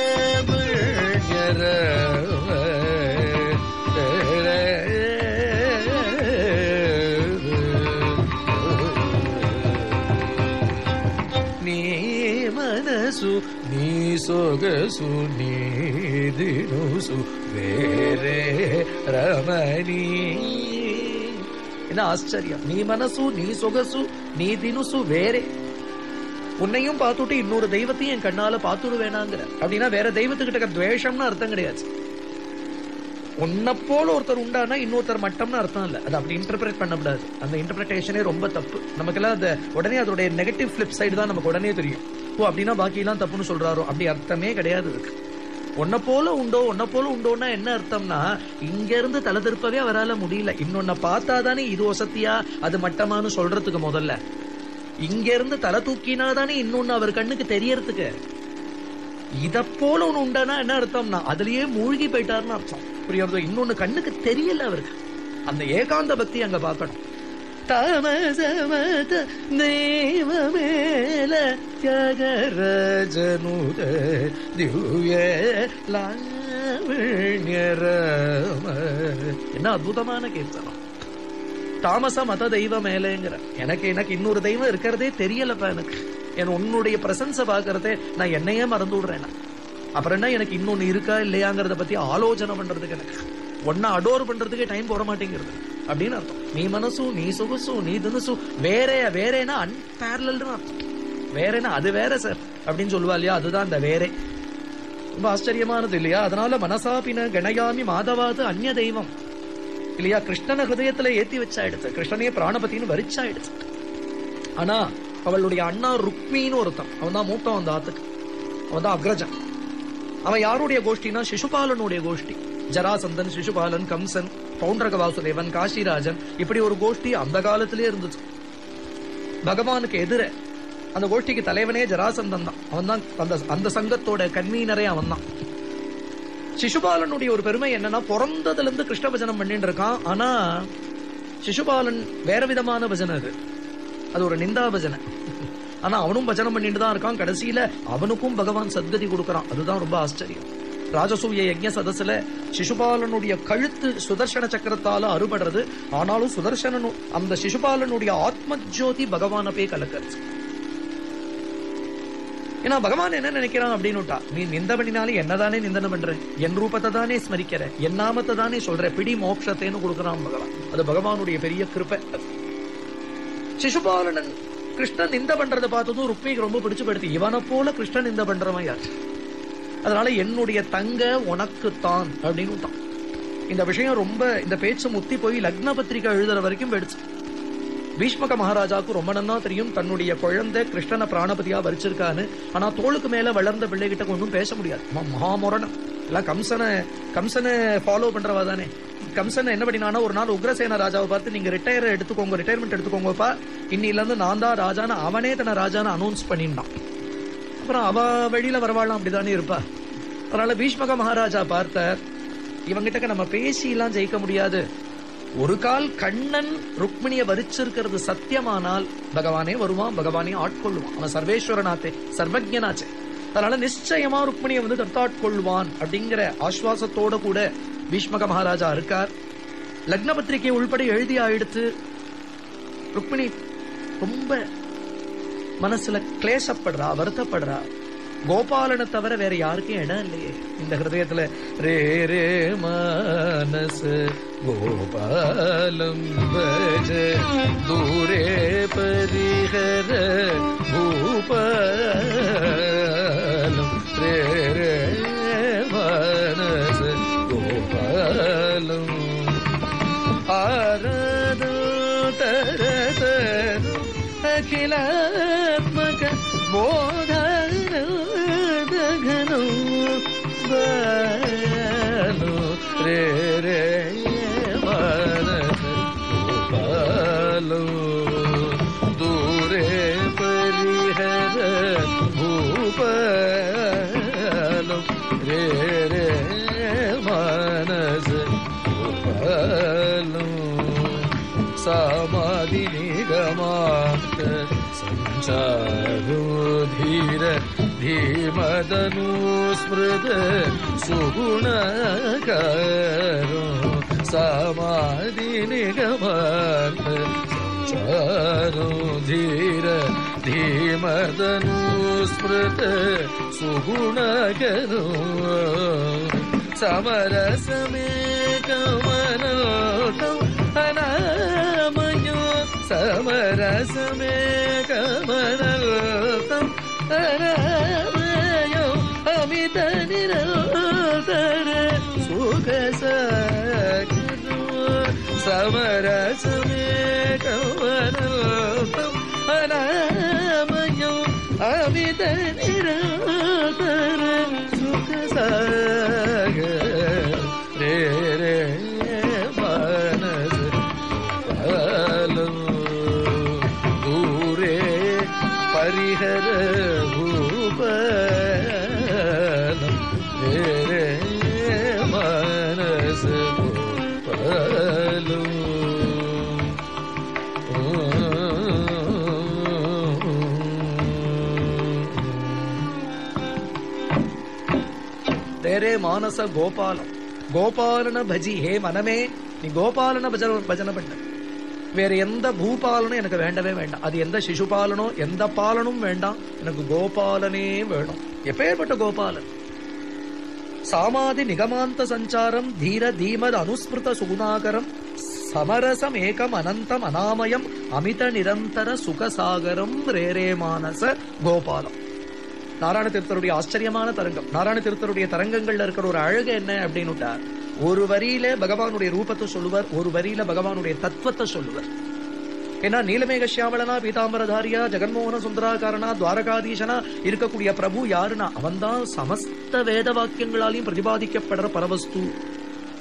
ನೀ ಮನಸ್ಸು ನೀ ಸೊಗಸು ನೀ ದಿನುಸು ಬೇರೆ ರಮಣಿ என்ன ஆச்சரியம் நீ மனசு நீ சொகசு நீ தினுசு வேறே உன்னையும் பார்த்துட்டு இன்னொரு தெய்வத்தையும் என் கண்ணால பார்த்துடு வேணாங்கிற அப்படின்னா வேற தெய்வத்துக்கிட்ட துவேஷம்னு அர்த்தம் கிடையாது உன்னை போல ஒருத்தர் உண்டானா இன்னொருத்தர் மட்டம்னு அர்த்தம் இல்ல அது அப்படி இன்டர்பிரேட் பண்ணக்கூடாது அந்த இன்டர்பிரேஷனே ரொம்ப தப்பு நமக்கெல்லாம் அந்த உடனே அதோடைய நெகட்டிவ் ஃபிளிப் சைடு தான் நமக்கு உடனே தெரியும் ஓ அப்படின்னா பாக்கி எல்லாம் தப்புன்னு சொல்றாரோ அப்படி அர்த்தமே கிடையாது இருக்கு உன்னை போல உண்டோ உன்னை போல உண்டோன்னா என்ன அர்த்தம்னா இங்க இருந்து தலை திருப்பவே அவரால முடியல இன்னொன்ன பார்த்தாதானே இது வசதியா அது மட்டமான்னு சொல்றதுக்கு முதல்ல இங்க இருந்து தலை தூக்கினாதானே இன்னொன்னு அவர் கண்ணுக்கு தெரியறதுக்கு இத போல ஒண்ணு உண்டானா என்ன அர்த்தம்னா அதுலயே மூழ்கி போயிட்டாருன்னு அர்த்தம் புரியுறதோ இன்னொன்னு கண்ணுக்கு தெரியல அவருக்கு அந்த ஏகாந்த பக்தி அங்க பார்க்கணும் தமசமத தெய்வமேல தியாகரஜனுத திவ்ய லாவண்யரம என்ன அற்புதமான கீர்த்தனம் தாமச மத தெய்வம் மேலேங்கிற எனக்கு எனக்கு இன்னொரு தெய்வம் இருக்கிறதே தெரியலப்பா எனக்கு என் உன்னுடைய பிரசன்ஸ பாக்குறதே நான் என்னையே மறந்து விடுறேன் நான். அப்புறம் என்ன எனக்கு இன்னொன்னு இருக்கா இல்லையாங்கிறத பத்தி ஆலோசனை பண்றதுக்கு எனக்கு ஒன்னா அடோர் பண்றதுக்கே டைம் போட மாட்டேங்கிறது அப்படின்னு அர்த்தம் நீ மனசு நீ சொகுசு நீ தினசு வேற வேறேனா அன்பேரல்னு அர்த்தம் வேறேனா அது வேற சார் அப்படின்னு சொல்லுவா இல்லையா அதுதான் அந்த வேறே ரொம்ப ஆச்சரியமானது இல்லையா அதனால மனசாபின கணயாமி மாதவாது அந்நிய தெய்வம் இல்லையா கிருஷ்ணன ஹிருதயத்துல ஏத்தி வச்சாயிடுச்சு கிருஷ்ணனையே பிராணபத்தின்னு வரிச்சாயிடுச்சு ஆனா அவளுடைய அண்ணா ருக்மின்னு ஒருத்தன் அவன் தான் மூத்தம் அந்த ஆத்துக்கு அவன் தான் அக்ரஜன் அவன் யாருடைய கோஷ்டினா சிசுபாலனுடைய கோஷ்டி ஜராசந்தன் சிசுபாலன் கம்சன் பவுண்டரக வாசுதேவன் காசிராஜன் இப்படி ஒரு கோஷ்டி அந்த காலத்திலே இருந்துச்சு பகவானுக்கு எதிர அந்த கோஷ்டிக்கு தலைவனே ஜராசந்தன் தான் அவன் தான் அந்த அந்த சங்கத்தோட கன்வீனரே அவன் தான் சிசுபாலனுடைய ஒரு பெருமை என்னன்னா பிறந்ததுல இருந்து கிருஷ்ண பஜனம் பண்ணிட்டு இருக்கான் ஆனா சிசுபாலன் வேற விதமான பஜனை அது அது ஒரு நிந்தா பஜனை ஆனா அவனும் பஜனம் பண்ணிட்டு தான் இருக்கான் கடைசியில அவனுக்கும் பகவான் சத்கதி கொடுக்கறான் அதுதான் ரொம்ப ஆச்சரியம் ராஜசூய யஜ்ஞ சதசுல சிசுபாலனுடைய கழுத்து சுதர்சன சக்கரத்தால அறுபடுறது ஆனாலும் சுதர்சனனு அந்த சிசுபாலனுடைய ஆத்ம ஜோதி பகவான போய் கலக்கிறது ஏன்னா பகவான் என்ன நினைக்கிறான் அப்படின்னுட்டா நீ நிந்த பண்ணினாலே என்னதானே நிந்தனை பண்ற என் ரூபத்தை தானே ஸ்மரிக்கிற என் நாமத்தை தானே சொல்ற பிடி மோட்சத்தைன்னு கொடுக்கறான் பகவான் அது பகவானுடைய பெரிய கிருப்பை அது. சிசுபாலனன் கிருஷ்ணன் நிந்த பண்றதை பார்த்ததும் ருக்மிக்கு ரொம்ப பிடிச்சு போயிடுது இவனை போல கிருஷ்ணன் நிந்த பண்றவன் யார் அதனால என்னுடைய தங்க உனக்குத்தான் அப்படின்னு விட்டான். இந்த விஷயம் ரொம்ப இந்த பேச்சு முத்தி போய் லக்ன பத்திரிகை எழுதுற வரைக்கும் போயிடுச்சு பீஷ்மக மகாராஜாவுக்கு ரொம்ப நன்னா தெரியும் தன்னுடைய குழந்தை கிருஷ்ணனை பிராணபதியா வரிச்சிருக்கான்னு ஆனா தோளுக்கு மேல வளர்ந்த பிள்ளைகிட்ட ஒன்றும் பேச முடியாது ம- மகாமுரணம் எல்லாம் கம்சனை கம்சனை ஃபாலோ பண்றவா தானே கம்சன் என்ன பண்ணினானா ஒரு நாள் உக்ரசேன ராஜாவை பார்த்து நீங்க ரிட்டையர் எடுத்துக்கோங்க ரிட்டையர்மெண்ட் எடுத்துக்கோங்கப்பா இன்னில இருந்து நான் தான் ராஜான்னு அவனே தன்னை ராஜான்னு அனௌன்ஸ் பண்ணிட்டான் அப்புறம் அவ வழியில வரவாளாம் அப்படிதானே இருப்பா அதனால பீஷ்மக மகாராஜா பார்த்தார் இவங்கிட்ட நம்ம பேசி எல்லாம் ஜெயிக்க முடியாது ஒரு கால் கண்ணன் ருக்மிணிய வரிச்சிருக்கிறது சத்தியமானால் பகவானே வருவான் பகவானே ஆட்கொள்ளுவான் அவன் சர்வேஸ்வரனாத்தே சர்வஜனாச்சே அதனால நிச்சயமா ருக்மிணியை வந்து தத்தாட்கொள்வான் அப்படிங்கிற ஆஸ்வாசத்தோட கூட பீஷ்மக மகாராஜா இருக்கார் லக்ன பத்திரிகை உள்பட எழுதி ஆயிடுத்து ருக்மிணி ரொம்ப மனசுல கிளேசப்படுறா வருத்தப்படுறா கோபாலனை தவிர வேற யாருக்கும் இடம் இல்லையே இந்த ஹிருதயத்துல ரே ரே மனச கோபாலம் பஜ தூரே பரிஹர பூபாலம் ரே ரே மனச கோபாலம் ஆராதோ தரதரு అఖిలాత్మక బోధగను బాలు రే రే బాలు దూరే పరిహర భూపాలు రే రే మానస భూపాలు समाधि निगमान्त सञ्चारो धीर धीमदनुस्मृत सुगुणकारो समाधि निगमान्त सञ्चारो धीर धीमदनुस्मृत सुगुणकरो समरसमेकमनोटौ अनामयो समरसमेकमनोटम् अनामयो अमित निरन्तर सुखसकरो समरसमेकमनोटम् अनामयो अमित निरन्तर सुखसागर रे रे मानस कालो दूरे परिहर भूपालम रे रे मानस गोपालो தேரே மானச கோபாலம் கோபாலன பஜி ஹே மனமே நீ கோபாலன பஜன பஜனை பண்ண வேற எந்த பூபாலனும் எனக்கு வேண்டவே வேண்டாம் அது எந்த சிசுபாலனோ எந்த பாலனும் வேண்டாம் எனக்கு கோபாலனே வேணும் எப்பேற்பட்ட கோபாலன் சாமாதி நிகமாந்த சஞ்சாரம் தீர தீமத் அனுஸ்மிருத சுகுணாகரம் சமரசம் ஏகம் அனந்தம் அனாமயம் அமித நிரந்தர சுகசாகரம் ரேரே மானச கோபாலம் நாராயண தீர்த்தருடைய ஆச்சரியமான தரங்கம் நாராயண தீர்த்தருடைய தரங்கங்கள்ல இருக்கிற ஒரு அழகு என்ன அப்படின்னுட்டா ஒரு வரியில பகவானுடைய ரூபத்தை சொல்லுவார் ஒரு வரியில பகவானுடைய தத்துவத்தை சொல்லுவார் ஏன்னா நீலமேக சியாமளனா பீதாம்பரதாரியா ஜெகன்மோகன சுந்தராகாரனா துவாரகாதீசனா இருக்கக்கூடிய பிரபு யாருன்னா அவன்தான் சமஸ்த வேத வாக்கியங்களாலையும் பிரதிபாதிக்கப்படுற பரவஸ்து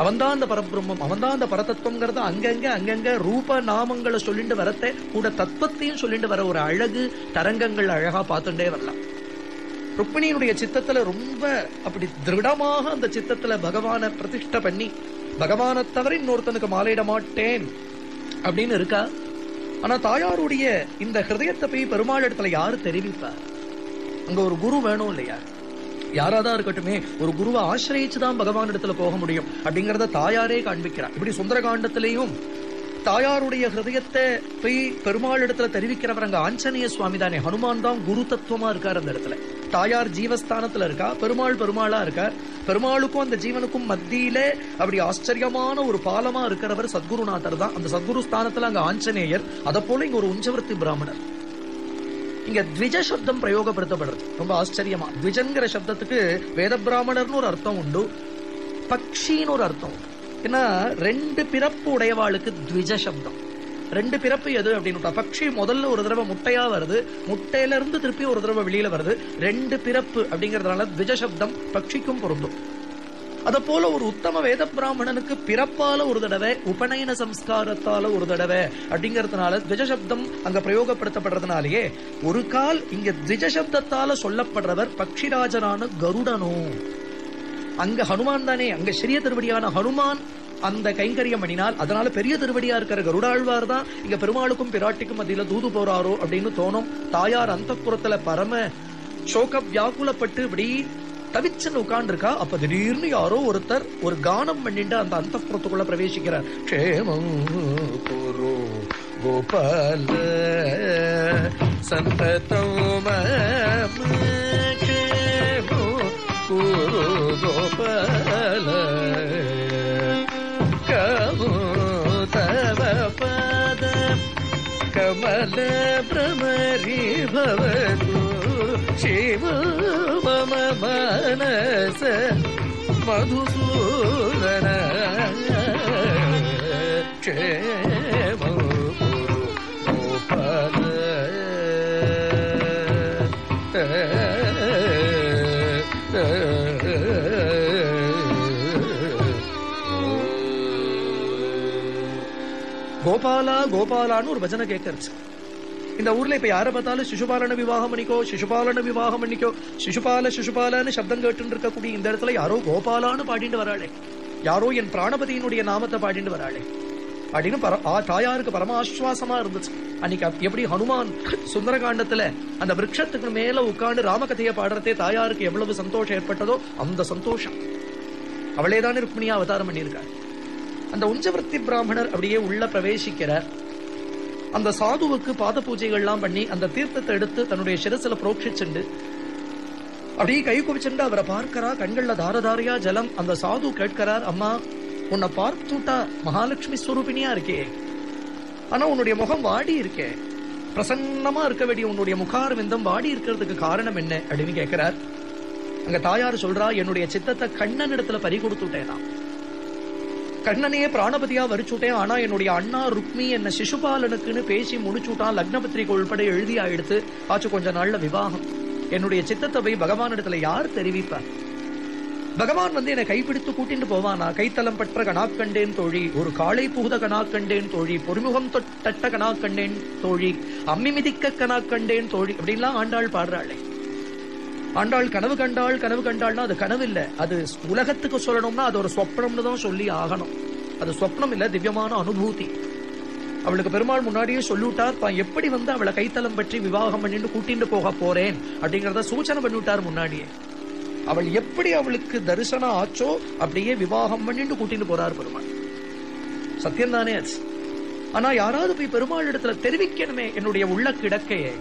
அவன்தான் அந்த பரபிரம்மம் அவன்தான் அந்த பரதத்துவங்கிறத அங்கங்க அங்கங்க ரூப நாமங்களை சொல்லிட்டு வரத்தை கூட தத்துவத்தையும் சொல்லிட்டு வர ஒரு அழகு தரங்கங்கள் அழகா பார்த்துட்டே வரலாம் ருக்மிணியினுடைய சித்தத்துல ரொம்ப அப்படி திருடமாக அந்த சித்தத்துல பகவான பிரதிஷ்ட பண்ணி பகவானை தவிர இன்னொருத்தனுக்கு மாலையிட மாட்டேன் அப்படின்னு இருக்கா ஆனா தாயாருடைய இந்த ஹிருதயத்தை போய் பெருமாள் இடத்துல யாரு தெரிவிப்பார் அங்க ஒரு குரு வேணும் இல்லையா யாராதான் இருக்கட்டுமே ஒரு குருவை ஆசிரியச்சுதான் பகவான் இடத்துல போக முடியும் அப்படிங்கறத தாயாரே காண்பிக்கிறார் இப்படி சுந்தரகாண்டத்திலையும் தாயாருடைய ஹிருதயத்தை போய் பெருமாள் இடத்துல தெரிவிக்கிறவர் அங்க ஆஞ்சநேய சுவாமி தானே ஹனுமான் தான் குரு தத்துவமா இருக்கார் அந்த இடத்துல தாயார் ஜீவஸ்தானத்துல இருக்கா பெருமாள் பெருமாளா இருக்கார் பெருமாளுக்கும் அந்த ஜீவனுக்கும் மத்தியில அப்படி ஆச்சரியமான ஒரு பாலமா இருக்கிறவர் சத்குருநாதர் தான் அந்த சத்குரு ஸ்தானத்துல அங்க ஆஞ்சநேயர் அத போல இங்க ஒரு உஞ்சவர்த்தி பிராமணர் இங்க த்விஜ சப்தம் பிரயோகப்படுத்தப்படுறது ரொம்ப ஆச்சரியமா த்விஜன்கிற சப்தத்துக்கு வேத பிராமணர்னு ஒரு அர்த்தம் உண்டு பக்ஷின்னு ஒரு அர்த்தம் உண்டு ஏன்னா ரெண்டு பிறப்பு உடையவாளுக்கு த்விஜ சப்தம் ரெண்டு பிறப்பு எது அப்படின்னு பக்ஷி முதல்ல ஒரு தடவை முட்டையா வருது முட்டையில இருந்து திருப்பி ஒரு தடவை வெளியில வருது ரெண்டு பிறப்பு அப்படிங்கறதுனால த்விஜ சப்தம் பக்ஷிக்கும் பொருந்தும் அத போல ஒரு உத்தம வேத பிராமணனுக்கு பிறப்பால ஒரு தடவை உபநயன சம்ஸ்காரத்தால ஒரு தடவை அப்படிங்கறதுனால த்விஜசப்தம் அங்க பிரயோகப்படுத்தப்படுறதுனாலயே ஒரு கால் இங்க த்விஜசப்தத்தால சொல்லப்படுறவர் பக்ஷிராஜனான கருடனும் அங்க ஹனுமான் தானே அங்க சிறிய திருவடியான ஹனுமான் அந்த கைங்கரியம் பண்ணினால் அதனால பெரிய திருவடியா இருக்கிற கருடாழ்வார் தான் இங்க பெருமாளுக்கும் பிராட்டிக்கும் மத்தியில தூது போறாரோ அப்படின்னு தோணும் தாயார் அந்த புறத்துல பரம சோக வியாக்குலப்பட்டு இப்படி தவிச்சுன்னு உட்கார்ந்துருக்கா அப்ப திடீர்னு யாரோ ஒருத்தர் ஒரு கானம் பண்ணிட்டு அந்த அந்த புறத்துக்குள்ள பிரவேசிக்கிறார் க்ஷேமம் குரு கோபால சந்ததம் மம க்ஷேமம் குரு கோபால கமோ தவ பத கமல பிரமரி பவது शिव मम मनस मधुसूदन क्षेम गुरु गोपाल கோபாலா கோபாலான்னு ஒரு பஜனை கேட்கறது இந்த ஊர்ல இப்ப யார பார்த்தாலும் சிசுபாலன விவாகம் பண்ணிக்கோ சிசுபாலன விவாகம் பண்ணிக்கோ சிசுபால சிசுபாலன்னு சப்தம் கேட்டு இருக்கக்கூடிய இந்த இடத்துல யாரோ கோபாலான்னு பாடிட்டு வராளே யாரோ என் பிராணபதியினுடைய நாமத்தை பாடிட்டு வராளே அப்படின்னு பர ஆ, தாயாருக்கு பரம ஆஸ்வாசமா இருந்துச்சு அன்னைக்கு அப்- எப்படி ஹனுமான் சுந்தரகாண்டத்துல அந்த விருட்சத்துக்கு மேல உட்கார்ந்து ராமகதையை பாடுறதே தாயாருக்கு எவ்வளவு சந்தோஷம் ஏற்பட்டதோ அந்த சந்தோஷம் அவளேதான் ருக்மிணியா அவதாரம் பண்ணியிருக்காள் அந்த உஞ்சவர்த்தி பிராமணர் அப்படியே உள்ள பிரவேசிக்கிறார் அந்த சாதுவுக்கு பாத பூஜைகள்லாம் பண்ணி அந்த தீர்த்தத்தை எடுத்து தன்னுடைய சிரசுல புரோட்சிச்சுண்டு அப்படியே கை குவிச்சுண்டு அவரை பார்க்கறா கண்கள்ல தாரதாரியா ஜலம் அந்த சாது கேட்கிறார் அம்மா உன்னை பார்த்துட்டா மகாலட்சுமி ஸ்வரூபிணியா இருக்கே ஆனா உன்னுடைய முகம் வாடி இருக்கே பிரசன்னமா இருக்க வேண்டிய உன்னுடைய முகாரவிந்தம் வாடி இருக்கிறதுக்கு காரணம் என்ன அப்படின்னு கேட்கிறார் அங்க தாயார் சொல்றா என்னுடைய சித்தத்தை கண்ணன் இடத்துல பறி கொடுத்துட்டேனா கண்ணனையே பிராணபதியா வரிச்சுட்டேன் ஆனா என்னுடைய அண்ணா ருக்மி என்ன சிசுபாலனுக்குன்னு பேசி முடிச்சுட்டான் லக்ன பத்திரிகை உள்பட எழுதி ஆயிடுத்து ஆச்சு கொஞ்ச நாள்ல விவாகம் என்னுடைய சித்தத்தை போய் பகவான் இடத்துல யார் தெரிவிப்பார் பகவான் வந்து என்னை கைப்பிடித்து கூட்டிட்டு போவானா கைத்தலம் பற்ற கணாக்கண்டேன் தோழி ஒரு காளை புகுத கணாக்கண்டேன் தோழி பொறுமுகம் தொட்ட கணாக்கண்டேன் தோழி அம்மி மிதிக்க கணாக்கண்டேன் தோழி அப்படின்லாம் ஆண்டாள் பாடுறாளே ஆண்டாள் கனவு கண்டாள் கனவு கண்டாள்னா அது கனவு இல்ல அது உலகத்துக்கு சொல்லணும்னா அது ஒரு சொப்னம்னு தான் சொல்லி ஆகணும் அது சொப்னம் இல்ல திவ்யமான அனுபூதி அவளுக்கு பெருமாள் முன்னாடியே சொல்லிவிட்டார் தான் எப்படி வந்து அவளை கைத்தலம் பற்றி விவாகம் பண்ணிட்டு கூட்டிட்டு போக போறேன் அப்படிங்கறத சூச்சனை பண்ணிவிட்டார் முன்னாடியே அவள் எப்படி அவளுக்கு தரிசனம் ஆச்சோ அப்படியே விவாகம் பண்ணிட்டு கூட்டிட்டு போறார் பெருமாள் சத்தியம் தானே அது ஆனா யாராவது போய் பெருமாள் இடத்துல தெரிவிக்கணுமே என்னுடைய உள்ள கிடக்கையே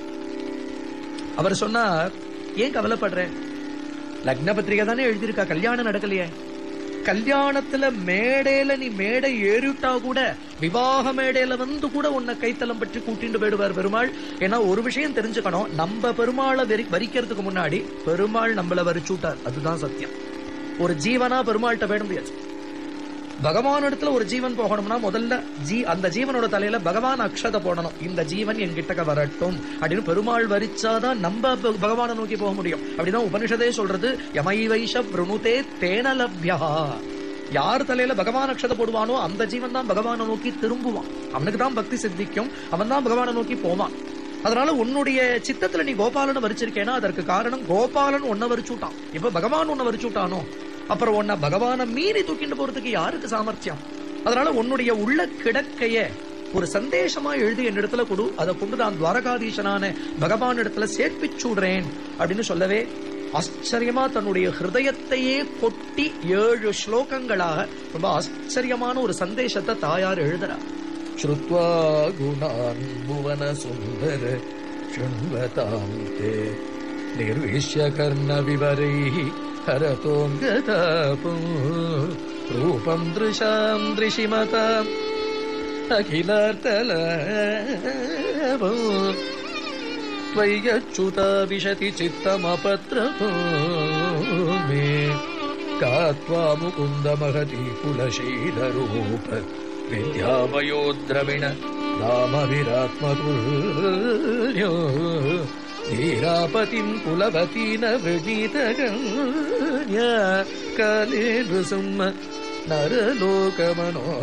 அவர் சொன்னார் ஏன் கவலைப்படுற லக்ன பத்திரிகை தானே எழுதியிருக்கா கல்யாணம் நடக்கலையே கல்யாணத்துல மேடையில நீ மேடை ஏறிட்டா கூட விவாக மேடையில வந்து கூட உன்னை கைத்தலம் பற்றி கூட்டிட்டு போயிடுவார் பெருமாள் ஏன்னா ஒரு விஷயம் தெரிஞ்சுக்கணும் நம்ம பெருமாளை வெறி வரிக்கிறதுக்கு முன்னாடி பெருமாள் நம்மள வரிச்சுட்டார் அதுதான் சத்தியம் ஒரு ஜீவனா பெருமாள்கிட்ட போயிட முடியாது பகவான் இடத்துல ஒரு ஜீவன் போகணும்னா முதல்ல ஜீ அந்த ஜீவனோட தலையில பகவான் அக்ஷதை போடணும் இந்த ஜீவன் என்கிட்ட வரட்டும் அப்படின்னு பெருமாள் வரிச்சாதான் நம்ம ப- பகவானை நோக்கி போக முடியும் அப்படிதான் உபனிஷதே சொல்றது யமை வைஷ விருணுதே தேனலப்யா யார் தலையில பகவான் அக்ஷதை போடுவானோ அந்த ஜீவன் தான் பகவானை நோக்கி திரும்புவான் அவனுக்கு தான் பக்தி சித்திக்கும் அவன் தான் பகவானை நோக்கி போவான் அதனால உன்னுடைய சித்தத்துல நீ கோபாலனை வரிச்சிருக்கேன்னா அதற்கு காரணம் கோபாலன் உன்னை வரிச்சுட்டான் இப்ப பகவான் உன்னை வரிச்சுட்டானோ அப்புறம் உன்னை பகவானை மீறி தூக்கிட்டு போறதுக்கு யாருக்கு சாமர்த்தியம் அதனால உன்னுடைய உள்ள கிடக்கைய ஒரு சந்தேஷமா எழுதி என்னிடத்துல கொடு அதை கொண்டு நான் துவாரகாதீசனான பகவான் இடத்துல சேர்ப்பிச்சுடுறேன் அப்படின்னு சொல்லவே ஆச்சரியமா தன்னுடைய ஹிருதயத்தையே கொட்டி ஏழு ஸ்லோகங்களாக ரொம்ப ஆச்சரியமான ஒரு சந்தேஷத்தை தாயார் எழுதுறார் श्रुत्वा गुणान् भुवनसुन्दर शृण्वताम् ते निर्विश्य कर्णविवरैः हरतोऽङ्गतापो रूपम् दृशाम् दृशिमताम् अखिलार्तलापो त्वय्यच्युता विशति चित्तमपत्रपो मे का त्वा मुकुन्द महती कुलशीलरूप विद्यामयो द्रविण रामविरात्मतुल्यो धीरापतिम् कुलवतीन वृगीतगण्या काले नृसिंह नरलोकमनो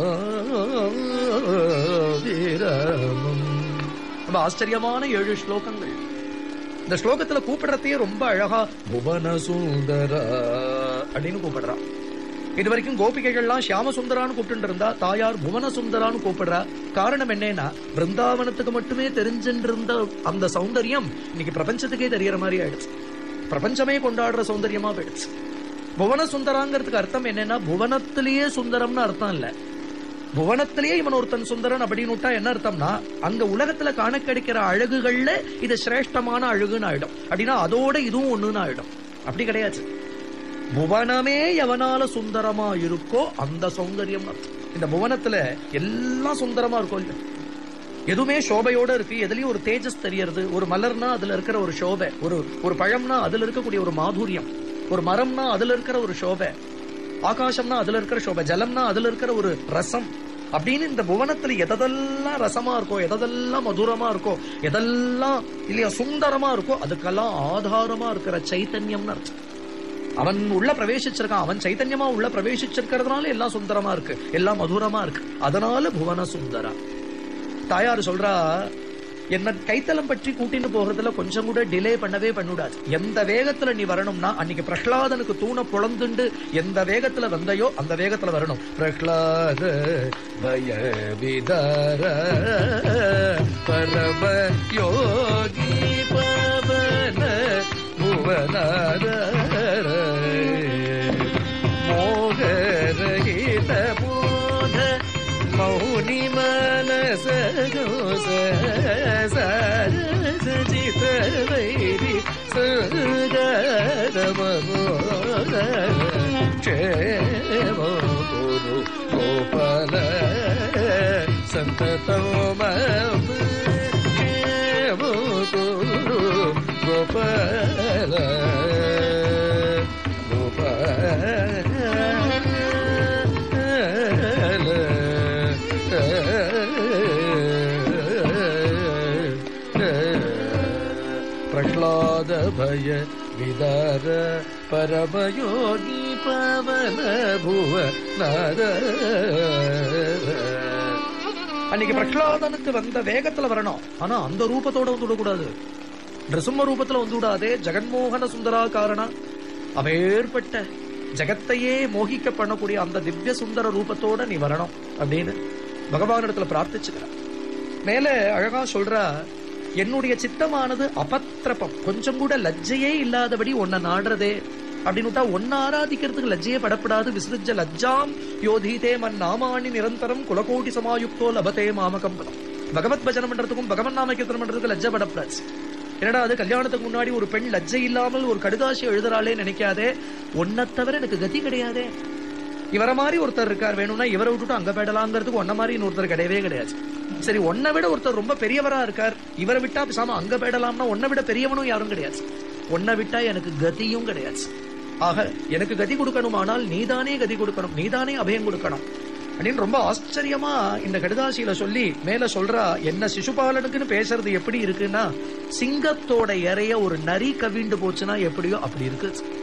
विरामम् ரொம்ப ஆச்சரியமான ஏழு ஸ்லோகங்கள் இந்த ஸ்லோகத்துல கூப்பிடுறதையே ரொம்ப அழகா புவன சுந்தரா அப்படின்னு கூப்பிடுறான் இது வரைக்கும் கோபிகைகள்லாம் ஷியாம சுந்தரான்னு கூப்பிட்டு இருந்தா தாயார் புவன சுந்தரான்னு கூப்பிடுறா காரணம் என்னன்னா பிருந்தாவனத்துக்கு மட்டுமே தெரிஞ்சிருந்த அந்த சௌந்தரியம் இன்னைக்கு பிரபஞ்சத்துக்கே தெரியற மாதிரி ஆயிடுச்சு பிரபஞ்சமே கொண்டாடுற சௌந்தரியமா போயிடுச்சு புவன சுந்தராங்கிறதுக்கு அர்த்தம் என்னன்னா புவனத்திலேயே சுந்தரம்னு அர்த்தம் இல்ல புவனத்திலேயே இவன் ஒருத்தன் சுந்தரன் அப்படின்னு விட்டா என்ன அர்த்தம்னா அங்க உலகத்துல காண கிடைக்கிற அழகுகள்ல இது சிரேஷ்டமான அழகுன்னு ஆயிடும் அப்படின்னா அதோட இதுவும் ஒண்ணுன்னு ஆயிடும் அப்படி கிடையாது புவனமே எவனால சுந்தரமா இருக்கோ அந்த சௌந்தரியம் அர்த்தம் இந்த புவனத்துல எல்லாம் சுந்தரமா இருக்கும் இல்ல எதுவுமே சோபையோட இருக்கு எதுலயும் ஒரு தேஜஸ் தெரியறது ஒரு மலர்னா அதுல இருக்கிற ஒரு சோபை ஒரு ஒரு பழம்னா அதுல இருக்கக்கூடிய ஒரு மாதுரியம் ஒரு மரம்னா அதுல இருக்கிற ஒரு சோபை ஆகாசம்னா அதுல இருக்கிற சோபை ஜலம்னா அதுல இருக்கிற ஒரு ரசம் அப்படின்னு இந்த புவனத்துல எதெல்லாம் ரசமா இருக்கோ எதெல்லாம் மதுரமா இருக்கோ எதெல்லாம் இல்லையா சுந்தரமா இருக்கோ அதுக்கெல்லாம் ஆதாரமா இருக்கிற சைத்தன்யம்னு அர்த்தம் அவன் உள்ள பிரவேசிச்சிருக்கான் அவன் சைத்தன்யமா உள்ள பிரவேசிச்சிருக்கிறதுனால எல்லாம் சுந்தரமா இருக்கு எல்லாம் மதுரமா இருக்கு அதனால புவன சுந்தரா தாயார் சொல்றா என்ன கைத்தலம் பற்றி கூட்டின்னு போகிறதுல கொஞ்சம் கூட டிலே பண்ணவே பண்ணக்கூடாது எந்த வேகத்துல நீ வரணும்னா அன்னைக்கு பிரஹ்லாதனுக்கு தூண பொழந்துண்டு எந்த வேகத்துல வந்தையோ அந்த வேகத்துல வரணும் பிரஹ்லாத பய விதார பரம யோகி பவன புவனார மோகரகித போத மௌனி மனச சஜித வைரி சுகரமோத ಕ್ಷೇಮ ಗುರು ಗೋಪಾಲ ಸಂತತೋಮ ಕ್ಷೇಮ ಗುರು ಗೋಪಾಲ ಪ್ರಹ್ಲಾದ ಭಯ ವಿದಾರ ಪರಮಯೋಗಿ ಪವನ ಭುವ ನಾರ அன்னைக்கு பிரஹ்லாதனுக்கு வந்த வேகத்துல வரணும் ஆனா அந்த ரூபத்தோட வந்து விடக்கூடாது நிருசிம்ம ரூபத்துல வந்து விடாதே ஜெகன்மோகன சுந்தராகாரணா அவேற்பட்ட ஜெகத்தையே மோகிக்க பண்ணக்கூடிய அந்த திவ்ய சுந்தர ரூபத்தோட நீ வரணும் அப்படின்னு பகவானிடத்துல பிரார்த்திச்சுக்கிறார் மேல அழகா சொல்றா என்னுடைய சித்தமானது அபத்திரபம் கொஞ்சம் கூட லஜ்ஜையே இல்லாதபடி உன்னை நாடுறதே அப்படின்னு ஒன்ன ஆராதிக்கிறதுக்கு லஜ்ஜையே படப்படாது விசிருஜ லஜ்ஜாம் யோதீதே மன் நாமானி நிரந்தரம் குலகோட்டி சமாயுக்தோ லபதே மாமகம் பதம் பகவத் பஜனம் பண்றதுக்கும் பகவன் நாம கீர்த்தனம் பண்றதுக்கு லஜ்ஜை படப்படாது என்னடா அது கல்யாணத்துக்கு முன்னாடி ஒரு பெண் லஜ்ஜை இல்லாமல் ஒரு கடுதாசி எழுதுறாளே நினைக்காதே ஒன்ன தவிர எனக்கு கதி கிடையாதே இவர மாதிரி ஒருத்தர் இருக்கார் வேணும்னா இவரை விட்டுட்டு அங்க போயிடலாங்கிறதுக்கு ஒன்ன மாதிரி இன்னொருத்தர் கிடையவே கிடையாது சரி ஒன்னை விட ஒருத்தர் ரொம்ப பெரியவரா இருக்கார் இவரை விட்டா பேசாம அங்க போயிடலாம்னா ஒன்னை விட பெரியவனும் யாரும் கிடையாது ஒன்னை விட்டா எனக்கு கதியும் கிடையாது ஆக எனக்கு கதி கொடுக்கணுமானால் நீதானே கதி கொடுக்கணும் நீதானே அபயம் கொடுக்கணும் அப்படின்னு ரொம்ப ஆச்சரியமா இந்த கடுதாசியில சொல்லி மேல சொல்றா என்ன சிசுபாலனுக்குன்னு பேசுறது எப்படி இருக்குன்னா சிங்கத்தோட இறைய ஒரு நரி கவிண்டு போச்சுன்னா எப்படியோ அப்படி இருக்கு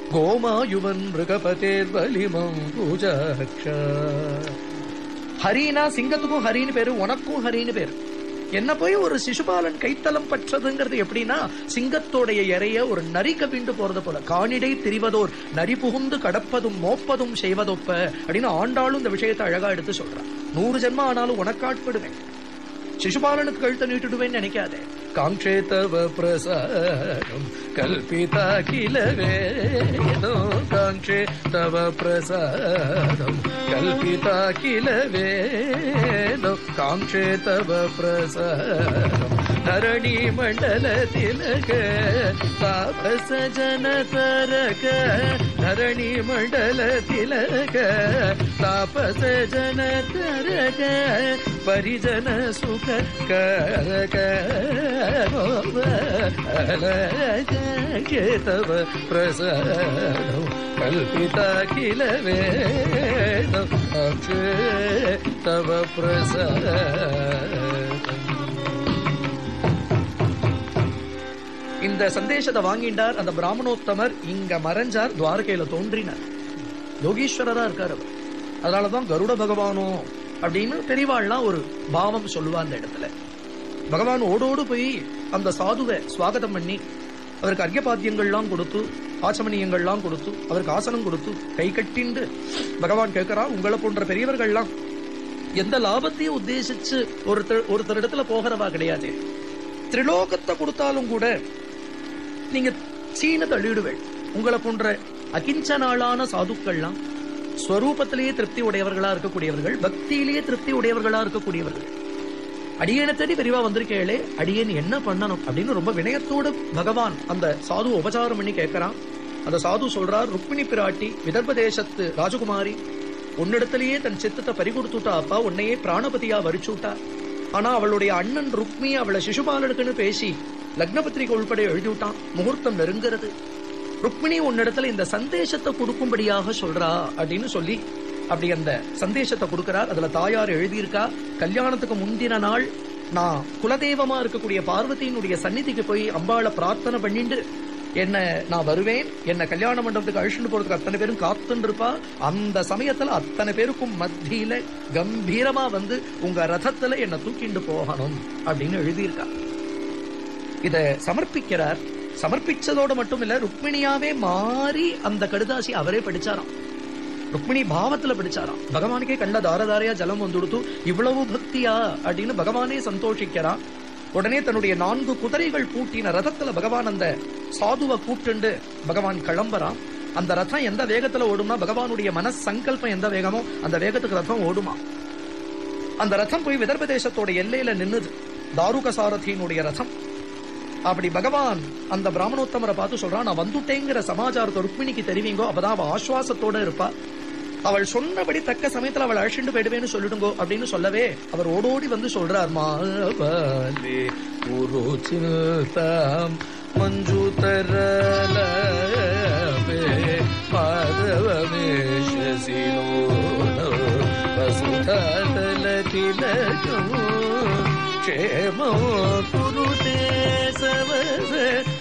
கோமாயுவன் மிருகபதேர் வலிமம் பூஜாட்ச ஹரினா சிங்கத்துக்கும் ஹரின்னு பேரு உனக்கும் ஹரின்னு பேரு என்ன போய் ஒரு சிசுபாலன் கைத்தலம் பற்றதுங்கிறது எப்படின்னா சிங்கத்தோடைய இறைய ஒரு நரி கவிண்டு போறது போல காணிடை திரிவதோர் நரி புகுந்து கடப்பதும் மோப்பதும் செய்வதொப்ப அப்படின்னு ஆண்டாளும் இந்த விஷயத்தை அழகா எடுத்து சொல்றான் நூறு ஜென்மம் ஆனாலும் உனக்காட்படுவேன் சிசுபாலனுக்கு கழுத்தை நீட்டுடுவேன்னு நினைக்காதே காங்கே தவ பிரசாரம் கல்பிதா கில வேதோ காங்கே தவ பிரசாரம் கல்பிதா கில வேதோ காங்கே தவ பிரசாரம் தரணி மண்டல திலக தாபச ஜன தரக தரணி மண்டல திலக தாபச ஜன தரக பரிஜன சுக கரக தவ பிரசாரம் கல்பிதா கில வேதம் அக்ஷே தவ பிரசாரம் இந்த சந்தேசத்தை வாங்கிண்டார் அந்த பிராமணோத்தமர் இங்க மறைஞ்சார் துவாரகையில தோன்றினார் யோகீஸ்வரரா இருக்கார் அவர் அதனாலதான் கருட பகவானோ அப்படின்னு பெரியவாள்லாம் ஒரு பாவம் சொல்லுவா அந்த இடத்துல பகவான் ஓடோடு போய் அந்த சாதுவை சுவாகதம் பண்ணி அவருக்கு அர்க்கபாத்தியங்கள்லாம் கொடுத்து ஆச்சமணியங்கள்லாம் கொடுத்து அவருக்கு ஆசனம் கொடுத்து கை கட்டிண்டு பகவான் கேட்கிறா உங்களை போன்ற பெரியவர்கள்லாம் எந்த லாபத்தையும் உத்தேசிச்சு ஒருத்தர் ஒருத்தர் இடத்துல போகிறவா கிடையாது திரிலோகத்தை கொடுத்தாலும் கூட நீங்க சீன தள்ளிடுவேள் உங்களை போன்ற அகிஞ்சனாளான சாதுக்கள்லாம் ஸ்வரூபத்திலேயே திருப்தி உடையவர்களா இருக்கக்கூடியவர்கள் பக்தியிலேயே திருப்தி உடையவர்களா இருக்கக்கூடியவர்கள் அடியேனை தேடி பெரியவா வந்திருக்கேளே அடியேன் என்ன பண்ணணும் அப்படின்னு ரொம்ப வினயத்தோடு பகவான் அந்த சாது உபசாரம் பண்ணி கேட்கறான் அந்த சாது சொல்றார் ருக்மிணி பிராட்டி விதர்ப தேசத்து ராஜகுமாரி உன்னிடத்திலேயே தன் சித்தத்தை பறிகொடுத்துட்டா அப்பா உன்னையே பிராணபதியா வரிச்சுட்டா ஆனா அவளுடைய அண்ணன் ருக்மி அவளை சிசுபாலனுக்குன்னு பேசி லக்னபத்திரிகை உள்பட எழுதிவிட்டான் முகூர்த்தம் நெருங்கிறது ருக்மிணி உன்னிடத்துல இந்த சந்தேசத்தை கொடுக்கும்படியாக சொல்றா அப்படின்னு சொல்லி அப்படி அந்த சந்தேசத்தை கொடுக்கிறார் அதுல தாயார் எழுதியிருக்கா கல்யாணத்துக்கு முந்தின நாள் நான் குலதெய்வமா இருக்கக்கூடிய பார்வதியினுடைய சந்நிதிக்கு போய் அம்பாளை பிரார்த்தனை பண்ணிட்டு என்ன நான் வருவேன் என்ன கல்யாண மண்டபத்துக்கு அழிச்சுட்டு போறதுக்கு அத்தனை பேரும் காத்துன்னு இருப்பா அந்த சமயத்துல அத்தனை பேருக்கும் மத்தியில கம்பீரமா வந்து உங்க ரதத்துல என்ன தூக்கிண்டு போகணும் அப்படின்னு எழுதியிருக்கா இத சமர்ப்பிக்கிறார் சமர்ப்பிச்சதோட மட்டும் இல்ல ருக்மிணியாவே மாறி அந்த கடுதாசி அவரே படிச்சாராம் ருக்மிணி பாவத்துல படிச்சாராம் பகவானுக்கே கண்ட தாரதாரையா ஜலம் வந்துடுத்து இவ்வளவு பக்தியா அப்படின்னு பகவானே சந்தோஷிக்கிறான் உடனே தன்னுடைய நான்கு குதிரைகள் பூட்டின ரதத்துல பகவான் அந்த சாதுவை கூட்டுண்டு பகவான் கிளம்புறான் அந்த ரதம் எந்த வேகத்துல ஓடுமா பகவானுடைய மனச சங்கல்பம் எந்த வேகமோ அந்த வேகத்துக்கு ரதம் ஓடுமா அந்த ரதம் போய் விதர்ப தேசத்தோட எல்லையில நின்னுது தாருக சாரதியினுடைய ரதம் அப்படி பகவான் அந்த பிராமணோத்தமரை பார்த்து சொல்றான் நான் வந்துட்டேங்கிற சமாச்சாரத்தை ருக்மிணிக்கு தெரிவிங்கோ அப்பதான் அவ ஆஸ்வாசத்தோட இருப்பா அவள் சொன்னபடி தக்க சமயத்துல அவள் அழிச்சுண்டு போயிடுவேன்னு சொல்லிடுங்கோ அப்படின்னு சொல்லவே அவர் ஓடோடி வந்து சொல்றார் மாபாலே குரு சிந்தாம் மஞ்சு தரலே பாதவமேஷசினோ வசுதாதல திலகோ க்ஷேமோ குருதே சவச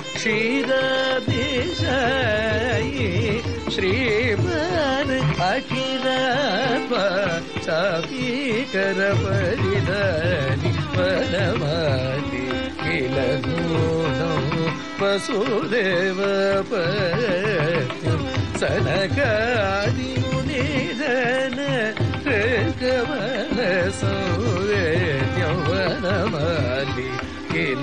க்ஷீரபிஷாயி श्रीमान अखिरात्म चापीकर परिधानि वनमालि किल नूनं वसुदेव पत्यं सनकादिमुनिधन ऋगवन संवेद्यं वनमालि किल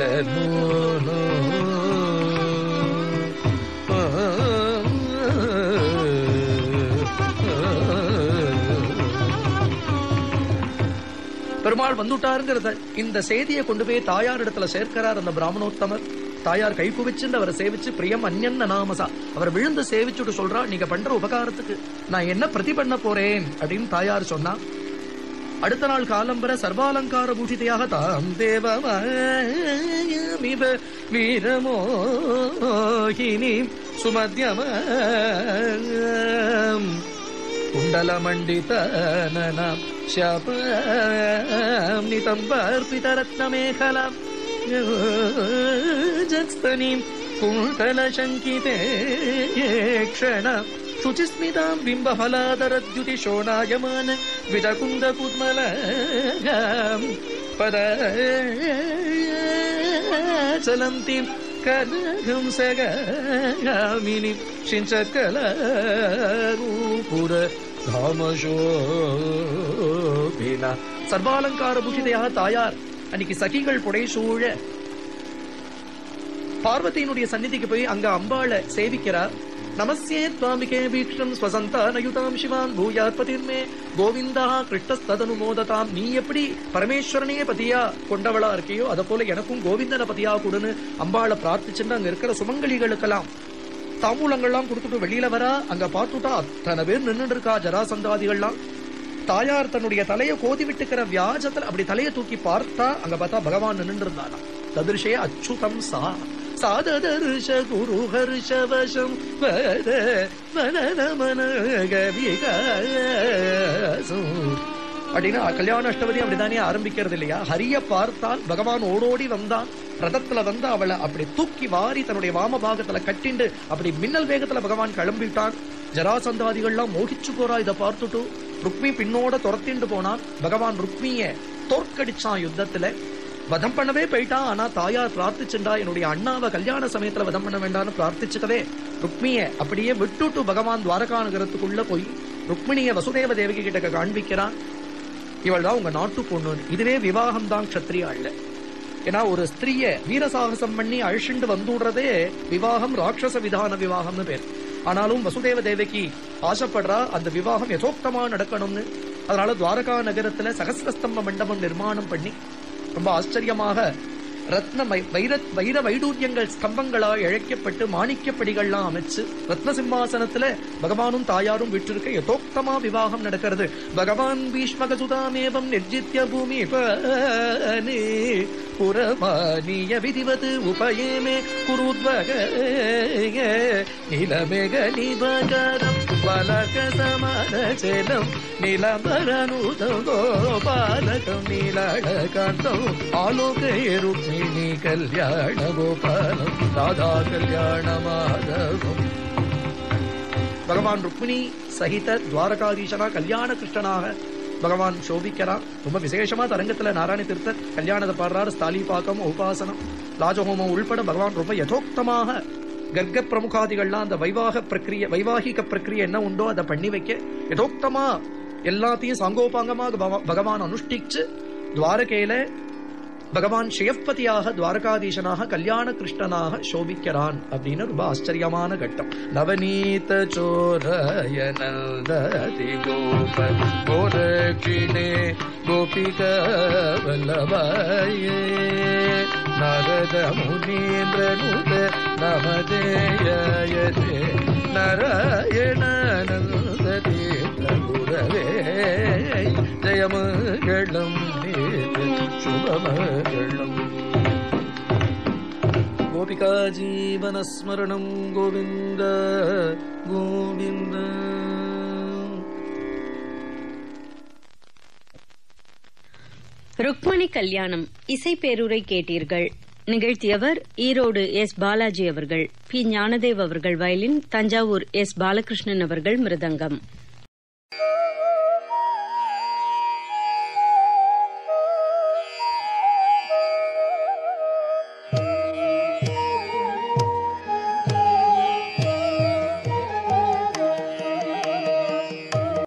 பெருமாள் வந்துட்டாருங்கிறத இந்த செய்தியை கொண்டு போய் தாயார் இடத்துல சேர்க்கிறார் அந்த பிராமணோத்தமர் தாயார் கை குவிச்சுன்னு அவரை சேவிச்சு பிரியம் அந்யன்ன நாமசா அவர் விழுந்து சேவிச்சுட்டு சொல்றா நீங்க பண்ற உபகாரத்துக்கு நான் என்ன பிரதி பண்ண போறேன் அப்படின்னு தாயார் சொன்னா அடுத்த நாள் காலம்பர சர்வாலங்கார பூஷிதையாக தாம் தேவமிவ வீரமோகினி சுமத்யமம் कुण्डलमण्डितननां शापां नितम्बार्पितरत्नमेखलां जत्स्तनीं ಕುಂತಲ ಶಂಕಿತೆ ಕ್ಷಣ ಶುಚಿಸ್ಮಿತಾಂ ಬಿಂಬಫಲಾದರದ್ಯುತಿ ಶೋಣಾಯಮಾನ ವಿಜಕುಂದ ಕುದ್ಮಲ ಪದ ಚಲಂತಿ ಕನಗಂ ಸಗಾಮಿನಿ ಶಿಂಚಕಲ ರೂಪುರ தாமசோபினா சர்வாலங்கார பூஷிதையாக தாயார் அன்னைக்கு சகிகள் புடைசூழ பார்வதியினுடைய சந்நிதிக்கு போய் அங்க அம்பாளை சேவிக்கிறார் நமஸ்யே துவாமிகே வீக்ஷம் ஸ்வசந்தானயுதாம் சிவான் பூயாத் பதிர்மே கோவிந்தா கிருஷ்ணஸ்ததனு மோததாம் நீ எப்படி பரமேஸ்வரனே பதியா கொண்டவளா இருக்கியோ அத போல எனக்கும் கோவிந்தன பதியா கொடுன்னு அம்பாளை பிரார்த்திச்சுட்டு அங்க இருக்கிற சுமங்கலிகளுக்கெல்லாம் தாம்பூலங்கள்லாம் கொடுத்துட்டு வெளியில வரா அங்க பார்த்துட்டா அத்தனை பேர் நின்னுட்டு இருக்கா ஜராசந்தாதிகள்லாம் தாயார் தன்னுடைய தலையை கோதி விட்டுக்கிற வியாஜத்துல அப்படி தலையை தூக்கி பார்த்தா அங்க பார்த்தா பகவான் நின்று இருந்தானா ததிர்ஷே அச்சுதம் சா சாததர்ஷ குரு ஹர்ஷ வசம் வத மனன மனகவிகாசம் அப்படின்னா கல்யாண அஷ்டபதி அப்படிதானே ஆரம்பிக்கிறது இல்லையா ஹரிய பார்த்தால் பகவான் ஓடோடி வந்தான் ரதத்துல வந்து அவளை அப்படி தூக்கி வாரி தன்னுடைய வாம பாகத்துல கட்டிண்டு அப்படி மின்னல் வேகத்துல பகவான் கிளம்பிட்டான் ஜராசந்தாதிகள்லாம் மோகிச்சு போறா இதை பார்த்துட்டு ருக்மி பின்னோட துரத்திண்டு போனான் பகவான் ருக்மிய தோற்கடிச்சான் யுத்தத்துல வதம் பண்ணவே போயிட்டான் ஆனா தாயார் பிரார்த்திச்சுண்டா என்னுடைய அண்ணாவை கல்யாண சமயத்துல வதம் பண்ண வேண்டாம்னு பிரார்த்திச்சுக்கவே ருக்மிய அப்படியே விட்டுட்டு பகவான் துவாரகா நகரத்துக்குள்ள போய் ருக்மிணிய வசுதேவ தேவகி கிட்ட காண்பிக்கிறான் இவள் தான் உங்க நாட்டு பொண்ணு இதுவே விவாகம் தான் க்ஷத்ரியாள்ல ஏன்னா ஒரு ஸ்திரிய வீரசாகசம் பண்ணி அழிச்சுண்டு வந்துடுறதே விவாகம் ராட்சச விதான விவாகம்னு பேர் ஆனாலும் வசுதேவ தேவகி ஆசைப்படுறா அந்த விவாகம் யதோக்தமா நடக்கணும்னு அதனால துவாரகா நகரத்துல சகசிரஸ்தம்ப மண்டபம் நிர்மாணம் பண்ணி ரொம்ப ஆச்சரியமாக ரத்ன மை- வைர வைர வைடூரியங்கள் ஸ்தம்பங்களா இழைக்கப்பட்டு மாணிக்கப்படிகள்லாம் அமைச்சு ரத்ன சிம்மாசனத்துல பகவானும் தாயாரும் விட்டிருக்க யதோக்தமா விவாகம் நடக்கிறது பகவான் பீஷ்மகசுதாமேவம் நிர்ஜித்ய பூமி பனே புறமானிய விதிவது உபயேமே குருத்வக நிலமேக நிபகரம் வலக சமரச்சலம் நிலமரனுதம் கோபாலகம் நீலகாந்தம் ஆலோகய ருக்மிணி கல்யாண கோபாலம் ராதா கல்யாண மாதவம் பகவான் ருக்மிணி சகித துவாரகாதீசனா கல்யாண கிருஷ்ணனாக பகவான் சோபிக்கிறார் ரொம்ப விசேஷமா தரங்கத்துல நாராயண தீர்த்தர் கல்யாணத்தை பாடுறார் ஸ்தாலி பாக்கம் உபாசனம் ராஜஹோமம் உள்பட பகவான் ரொம்ப யதோக்தமாக கர்க்க பிரமுகாதிகள்லாம் அந்த வைவாக பிரக்கிரிய வைவாகிக பிரக்கிரிய என்ன உண்டோ அதை பண்ணி வைக்க யதோக்தமா எல்லாத்தையும் சாங்கோபாங்கமாக பகவா- பகவான் அனுஷ்டிச்சு துவாரகையில பகவான் ஷியப்பதியாக துவாரகாதீசனாக கல்யாண கிருஷ்ணனாக சோபிக்கிறான் அப்படின்னு ரொம்ப ஆச்சரியமான கட்டம் நவநீத சோரய நந்ததி கோப கோரக்ஷிணே கோபிக வல்லபாயே நரத முனீந்திரனுத நமதேயதே நாராயண நந்ததி குரவே ஜயமங்களம் சுபமங்களம் கோபிகா ஜீவனஸ்மரணம் கோவிந்த கோவிந்த ருக்மணி கல்யாணம் இசை பேருரை கேட்டீர்கள் நிகழ்த்தியவர் ஈரோடு எஸ் பாலாஜி அவர்கள் பி ஞானதேவ் அவர்கள் வயலின் தஞ்சாவூர் எஸ் பாலகிருஷ்ணன் அவர்கள் மிருதங்கம்